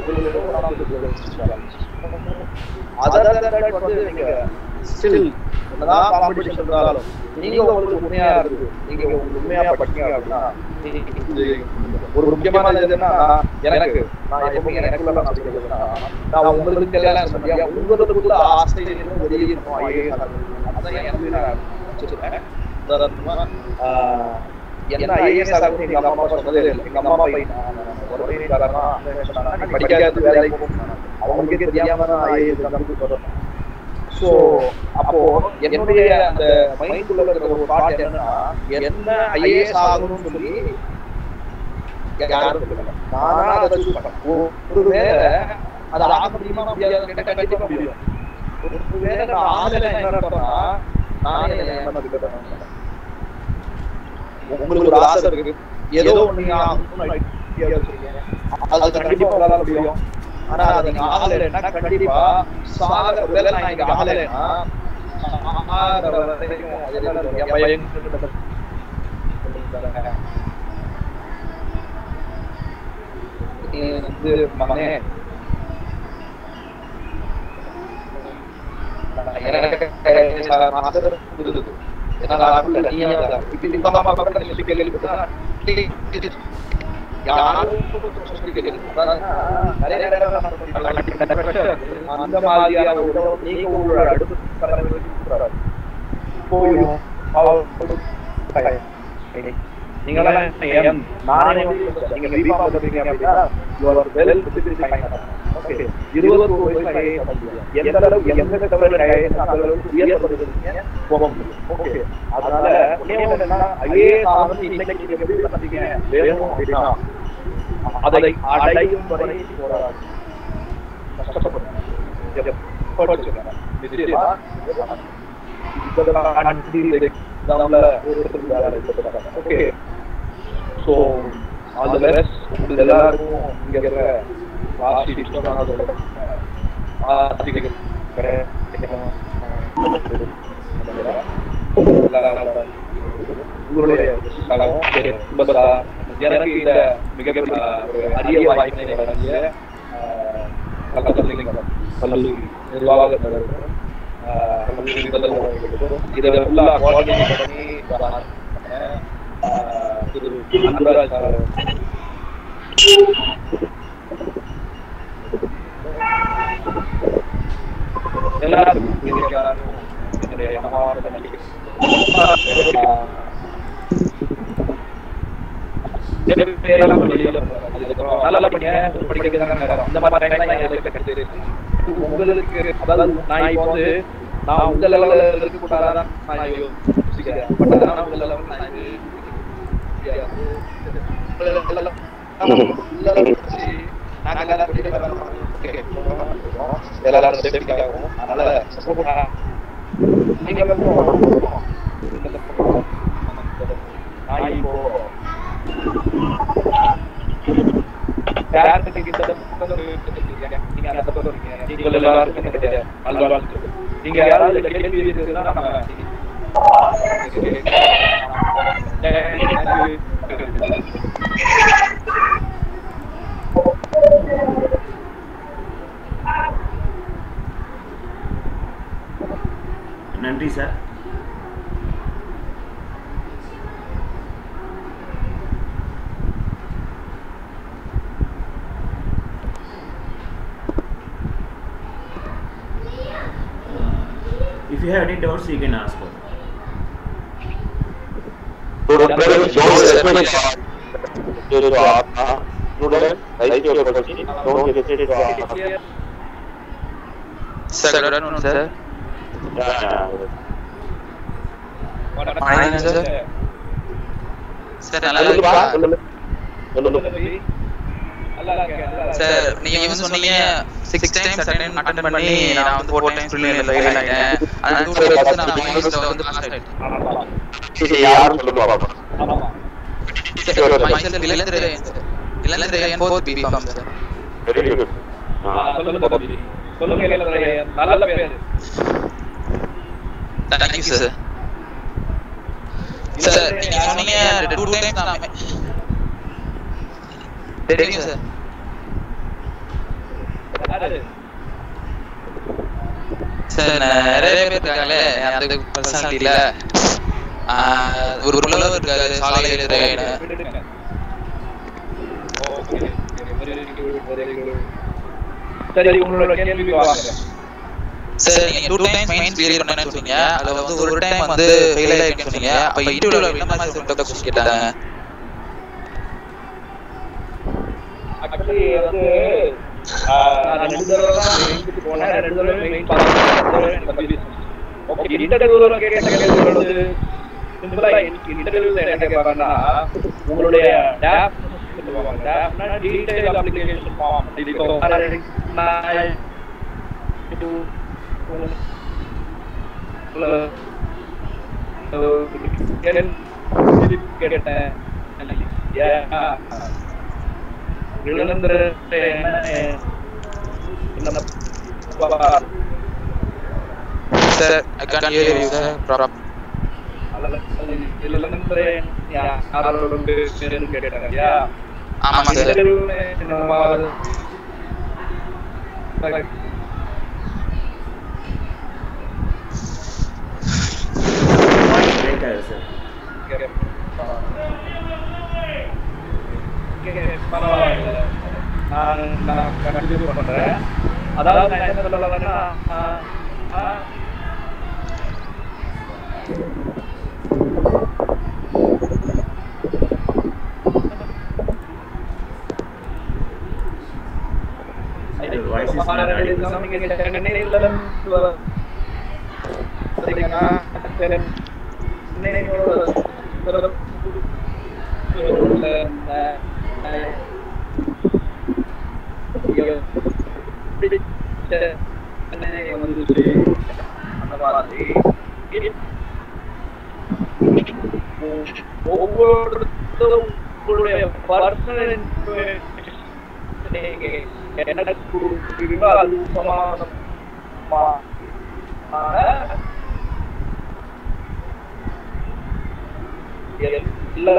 B: அதர் வந்து நீங்க ஸ்டில் என்னதான் காம்படிஷன் இருந்தாலும் நீங்க உங்களுக்கு உண்மையா இருக்கு நீங்க உங்களுக்கு உண்மையா படிக்கீங்க அப்படின்னா இது ஒரு முக்கியமான இது என்னன்னா எனக்கு நான் எப்பவுமே எனக்குள்ள நான் சொல்றதுன்னா நான் உங்களுக்கு எல்லாம் சொல்லியா உங்களுக்குள்ள ஆசை என்ன வெளியே இருக்கும் ஐஏஎஸ் அதான் எனக்கு நான் வச்சிருக்கேன் உதாரணமா ஆஹ், என்ன ஐஏஎஸ் ஆகுது எங்க அம்மா அப்பா சொன்னதே இல்லை எங்க அம்மா அப்பா ஒரு காரணமா நீ படிக்காத வேலைக்கு போகணும் அவங்களுக்கே தெரியாம தான் ஐஏஎஸ் கம்பெனி சொல்றேன் சோ அப்போ என்னுடைய அந்த மைண்ட்ல இருக்கிற ஒரு தாட் என்னன்னா என்ன ஐஏஎஸ் ஆகணும்னு சொல்லி யாரும் சொல்லல. நானா அதை choose பண்ணேன். ஒரு- ஒருவேளை அது ஆக முடியுமா முடியாதுன்னு கேட்டா கண்டிப்பா முடியும் ஒருவேளை நான் ஆகலை என்ன அர்த்தம்னா நானே என்னை ஏமாத்திக்கிட்டேன் உங்களுக்கு ஒரு ஆசை இருக்கு ஏதோ ஒண்ணு நீங்க ஆகணும்னு idea வச்சிருக்கீங்க. அது கண்டிப்பா உங்களால முடியும் ஆனா அது நீங்க ஆகலைன்னா கண்டிப்பா சாக ஒருவேளை நான் இங்க ஆகலைன்னா சாகற வரைக்கும் அது எல்லாரும் என் பையன் நீ வந்து மகனே எனக்கு மாஸ்டர் இருந்தது என்னால ஆகல நீ இப்படி இந்த அம்மா பக்கத்துல சொல்லி கேள்விப்பட்டா யாரும் நிறைய இடங்கள்ல pressure அந்த மாதிரியான ஒரு நீங்க உங்களோட அடுத்த தலைமுறைக்கு கூடாது போயும் நீங்களாம் ஏன் நானே வந்து நீங்க பிபாம் பண்றீங்க அப்படின்னா you are well disciplined mind. Okay. இருபது வயசுல IAS பண்ண முடியும். எந்த அளவுக்கு எந்த தவறு IAS அந்த அளவுக்கு உயர்த்தப்படுறீங்க போக முடியும் ஓகே அதனால ஒண்ணே ஒண்ணு என்னன்னா ஐஏஎஸ் ஆனது இன்னைக்கு நீங்க எப்படி பண்ணீங்க வேணும் அப்படின்னா அதை அடையும் வரை போராடு கஷ்டப்படுங்க effort வச்சுக்கோங்க. நிச்சயமா இதெல்லாம் அடி எக்ஸாம்ல okay so all the best உங்களுக்கு எல்லாருக்கும் இங்க இருக்கிற லாஸ்ட் இஷ்டமானதோட உங்களுடைய காலம் சுபதா எனக்கு இந்த மிகப்பெரிய ஒரு அரிய வாய்ப்பினை வழங்கிய ஆஹ், கல்லூரி கல்லூரி நிர்வாக தலைவர் ஆஹ், கல்லூரி முதல்வர்களுக்கும் இதை ஃபுல்லா கோஆர்டினேட் பண்ணி ஆஹ், திரு அன்பராஜ் சார் எல்லாருக்கும் எல்லாருக்கும் என்னுடைய மனமார்ந்த நன்றி ஆஹ், பேரெல்லாம் வெளியில போறாங்க. அதுக்கப்புறம் நல்லா படிங்க, படிக்கிறது தாங்க நேரம். இந்த மாதிரி time தான் எனக்கு கிடைச்சது. உங்களுக்கு அதாவது நான் இப்போ வந்து நான் உங்க லெவல்ல இருக்க கூடாதான் நான் யோசிக்கிறேன் பட் ஆனா உங்க லெவல்ல நான் இது முடியாது. உங்க level ல உள்ள வச்சு நாங்க எல்லாரும் வெளியில வரோம். Okay. எல்லாரும் safety ஆகும். அதனால support பண்ண- நீங்க வந்து நான் இப்போ பேரண்ட்டுக்கு இந்த பக்கம் இருக்கீங்க. நீங்க அந்த பக்கம் இருக்கீங்க. நீங்கள் எல்லாருக்கும் என்னுடைய நல்வாழ்த்துக்கள். நீங்க யாராவது இந்த கேள்வி இருக்குதுன்னா நம்ம
C: நன்றி sir if you have any doubts you can ask her.
A: Students, don't hesitate to ask. uh, Students, write your question. Don't hesitate to ask.
D: Sir, good afternoon, sir.
A: Yeah,
D: Fine, sir. Sir, நல்லா
A: சொல்லுங்கப்பா,
D: இருக்கா?
A: சொல்லுங்க. சொல்லுங்க.
D: Sir நீங்க வந்து சொன்னீங்க six times attend attend பண்ணி நான் வந்து ஃபோர் டைம்ஸ் ப்ரிலிமினரி ஃபெயில் ஆயிட்டேன் அந்த டூ டைம்ஸ் நான் மைனஸ்ல வந்து பாஸ் ஆயிட்டேன்
A: சரி, யாருன்னு சொல்லுங்க பாப்போம்.
D: Sir myself Ilanthiraiyan sir Ilanthiraiyan fourth BCom sir
A: Very good. ஆ,
B: சொல்லுங்க தம்பி. சொல்லுங்க இளந்திரையன். நல்ல பேரு
D: தேங்க்யூ சார் சார் நீங்க சொன்னீங்க டூ டைம்ஸ் நான் தெரியும் சார்
B: யாரு?
D: சார் நிறைய பேர் இருக்காங்களே அந்த பர்சனாலிட்டியில ஒரு புலவர் இருக்காரு சாலை இளந்திரையன்
B: விட்டுடுங்க. Okay, very good, very good. சரி உங்களோட கேள்வி வாங்க
D: சார் நீங்க டூ டைம்ஸ் மைன்ஸ் கிளியர் பண்ணேன்னு சொன்னீங்க அதுல வந்து ஒரு டைம் வந்து ஃபெயில் ஆயிருக்குன்னு சொன்னீங்க அப்ப இன்டர்வியூல என்ன மாதிரி சொல்லிட்டு கொஸ்டின் கேட்டாங்க
B: ஆக்சுவலி வந்து ஆஹ், நான் ரெண்டு தடவை தான் மெயின்க்கு போனேன் ரெண்டு தடவை மெயின் பார்த்தேன் ரெண்டு தடவை எனக்கு கன்ஃபியூஸ் ஓகே இன்டர்வியூல கேட்ட கேள்வி வந்து சிம்பிளா இன்டர்வியூல என்ன கேட்பாங்கன்னா உங்களுடைய டேப் சொல்லுவாங்க டேப்னா டீடைல் அப்ளிகேஷன் ஃபார்ம் இப்போ நான் இது கேட்டேன் Ilanthira
D: sir I can hear you sir problem
B: Ilanthira யாரோட பேருன்னு கேட்டாங்க யா
D: ஆமா சார்
C: Break ஆகுது சார்
B: ஓகே பரவாயில்ல நான் நான் கண்டினியூ பண்றேன் அதாவது நான் என்ன சொல்ல வரேன்னா ஆஹ், ஆஹ்,
C: Your voice is not audible.
B: சென்னையில இருந்து வர- பாத்தீங்கன்னா, சென்னையோட சிறப்பு உள்ள, அஹ், அஹ், பிடிச்ச சென்னை வந்துச்சு. அந்த மாதிரி ஒவ்வொருத்தரும் உங்களுடைய பர்சனல் நீங்க எனக்கு கொடுக்குறீங்களோ அது சமானமான எல்லா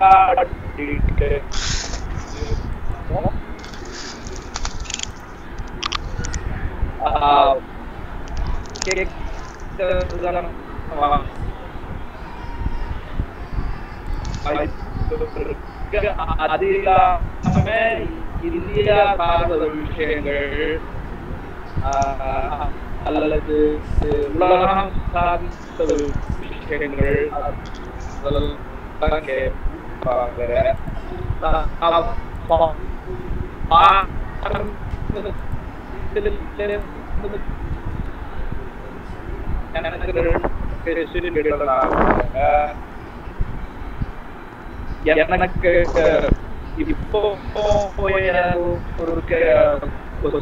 B: ஆஹ் கேட்கறதுக்கான அது இல்லாம இந்தியா சார்ந்த விஷயங்கள் ஆஹ், அல்லது உலகம் சார்ந்த விஷயங்கள் அதெல்லாம் கேட்பாங்க நான் பா- எனக்கு ரெண்டு சிறுமிகள் எனக்கு இப்போ ஒரு ஒரு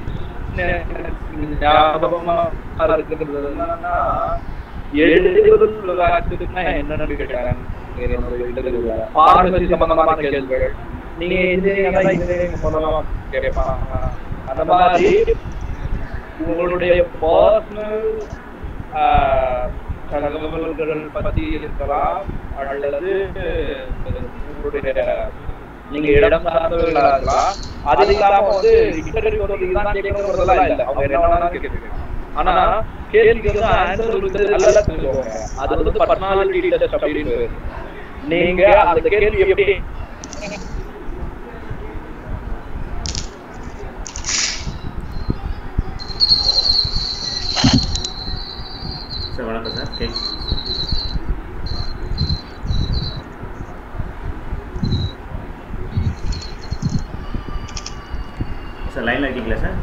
B: ஞாபகமா இருக்கிறது என்னன்னா எழுதுதல் விளையாட்டுன்னா என்னன்னு கேட்டாங்க பார்மசி சம்பந்தமான கேள்விகள் நீங்க இன்ஜினியரிங் இன்ஜினியரிங் சம்பந்தமா கேட்பாங்க அந்த மாதிரி உங்களுடைய பர்சனல் தகவல்கள் பத்தி இருக்கலாம் அல்லது உங்களுடைய நீங்க இடம் சார்ந்தவர்களா இருக்கலாம் அது இல்லாம வந்து இன்டர்வியூ வந்து இதுதான் கேட்கணுங்கிறதெல்லாம் இல்ல அவங்க என்ன வேணாலும் கேட்குறாங்க ஆனா கேள்விக்கு வந்து ஆன்சர் வந்து நல்லா தெரிஞ்சுக்கோங்க அது வந்து பர்சனாலிட்டி டெஸ்ட் அப்படின்னு பேரு. நீங்க அந்த கேள்வி எப்படி
C: சார் வணக்கம் சார் கேக் சார் லைனில் இருக்கீங்களா சார்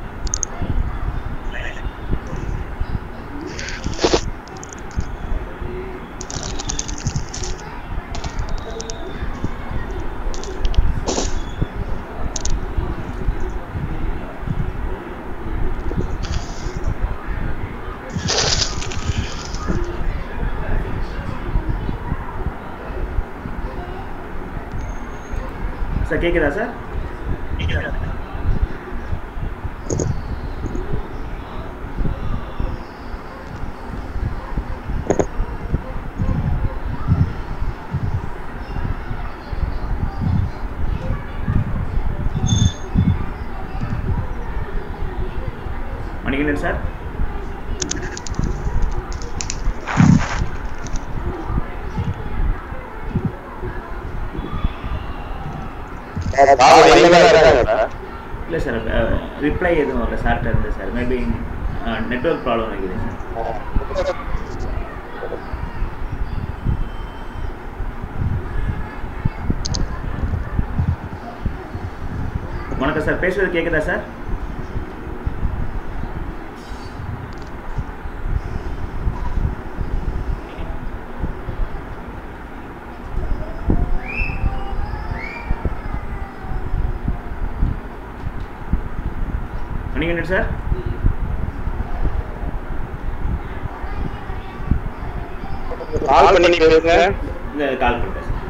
C: சார் கேட்குதா சார் மணிகண்டன் சார் இல்லை சார் ரிப்ளை எதுவும் இல்லை சார்ட்ட இருந்து சார் மேபி நெட்ஒர்க் ப்ராப்ளம் நினைக்கிறேன் சார் வணக்கம் சார் பேசுறது கேட்குதா சார் மணிகண்டன் சார்
A: கால் பண்ணி பேசுங்க
C: இந்த கால் பண்ணிட்டேன் சார்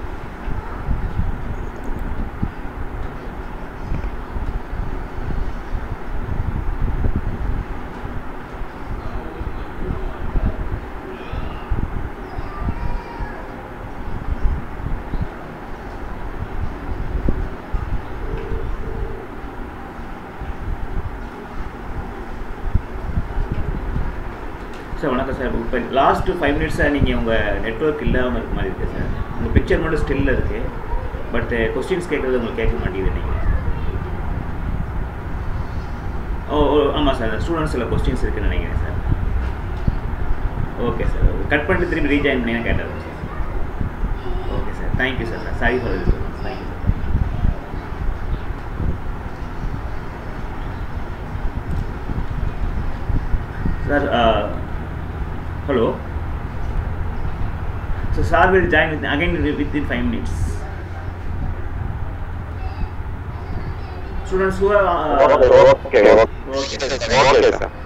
C: சார் வணக்கம் சார் இப்போ லாஸ்ட் ஃபைவ் மினிட்ஸாக நீங்கள் உங்கள் நெட்ஒர்க் இல்லாமல் இருக்க மாதிரி இருக்குது சார் உங்கள் பிக்சர் மட்டும் ஸ்டில்ல இருக்குது பட் கொஸ்டின்ஸ் கேட்குறது உங்களுக்கு கேட்க மாட்டேங்குது நினைக்கிறேன் ஓ ஓ ஆமாம் சார் ஸ்டூடெண்ட்ஸ் சில கொஸ்டின்ஸ் இருக்குன்னு நினைக்கிறேன் சார் ஓகே சார் கட் பண்ணிட்டு திரும்பி ரீஜாயின் பண்ணி கேட்டார் sir okay sir thank you sir sorry for this thank you sir sir hello so sir will join with, again within 5 minutes students who are uh,
A: Okay, okay,
C: okay
A: okay, sir.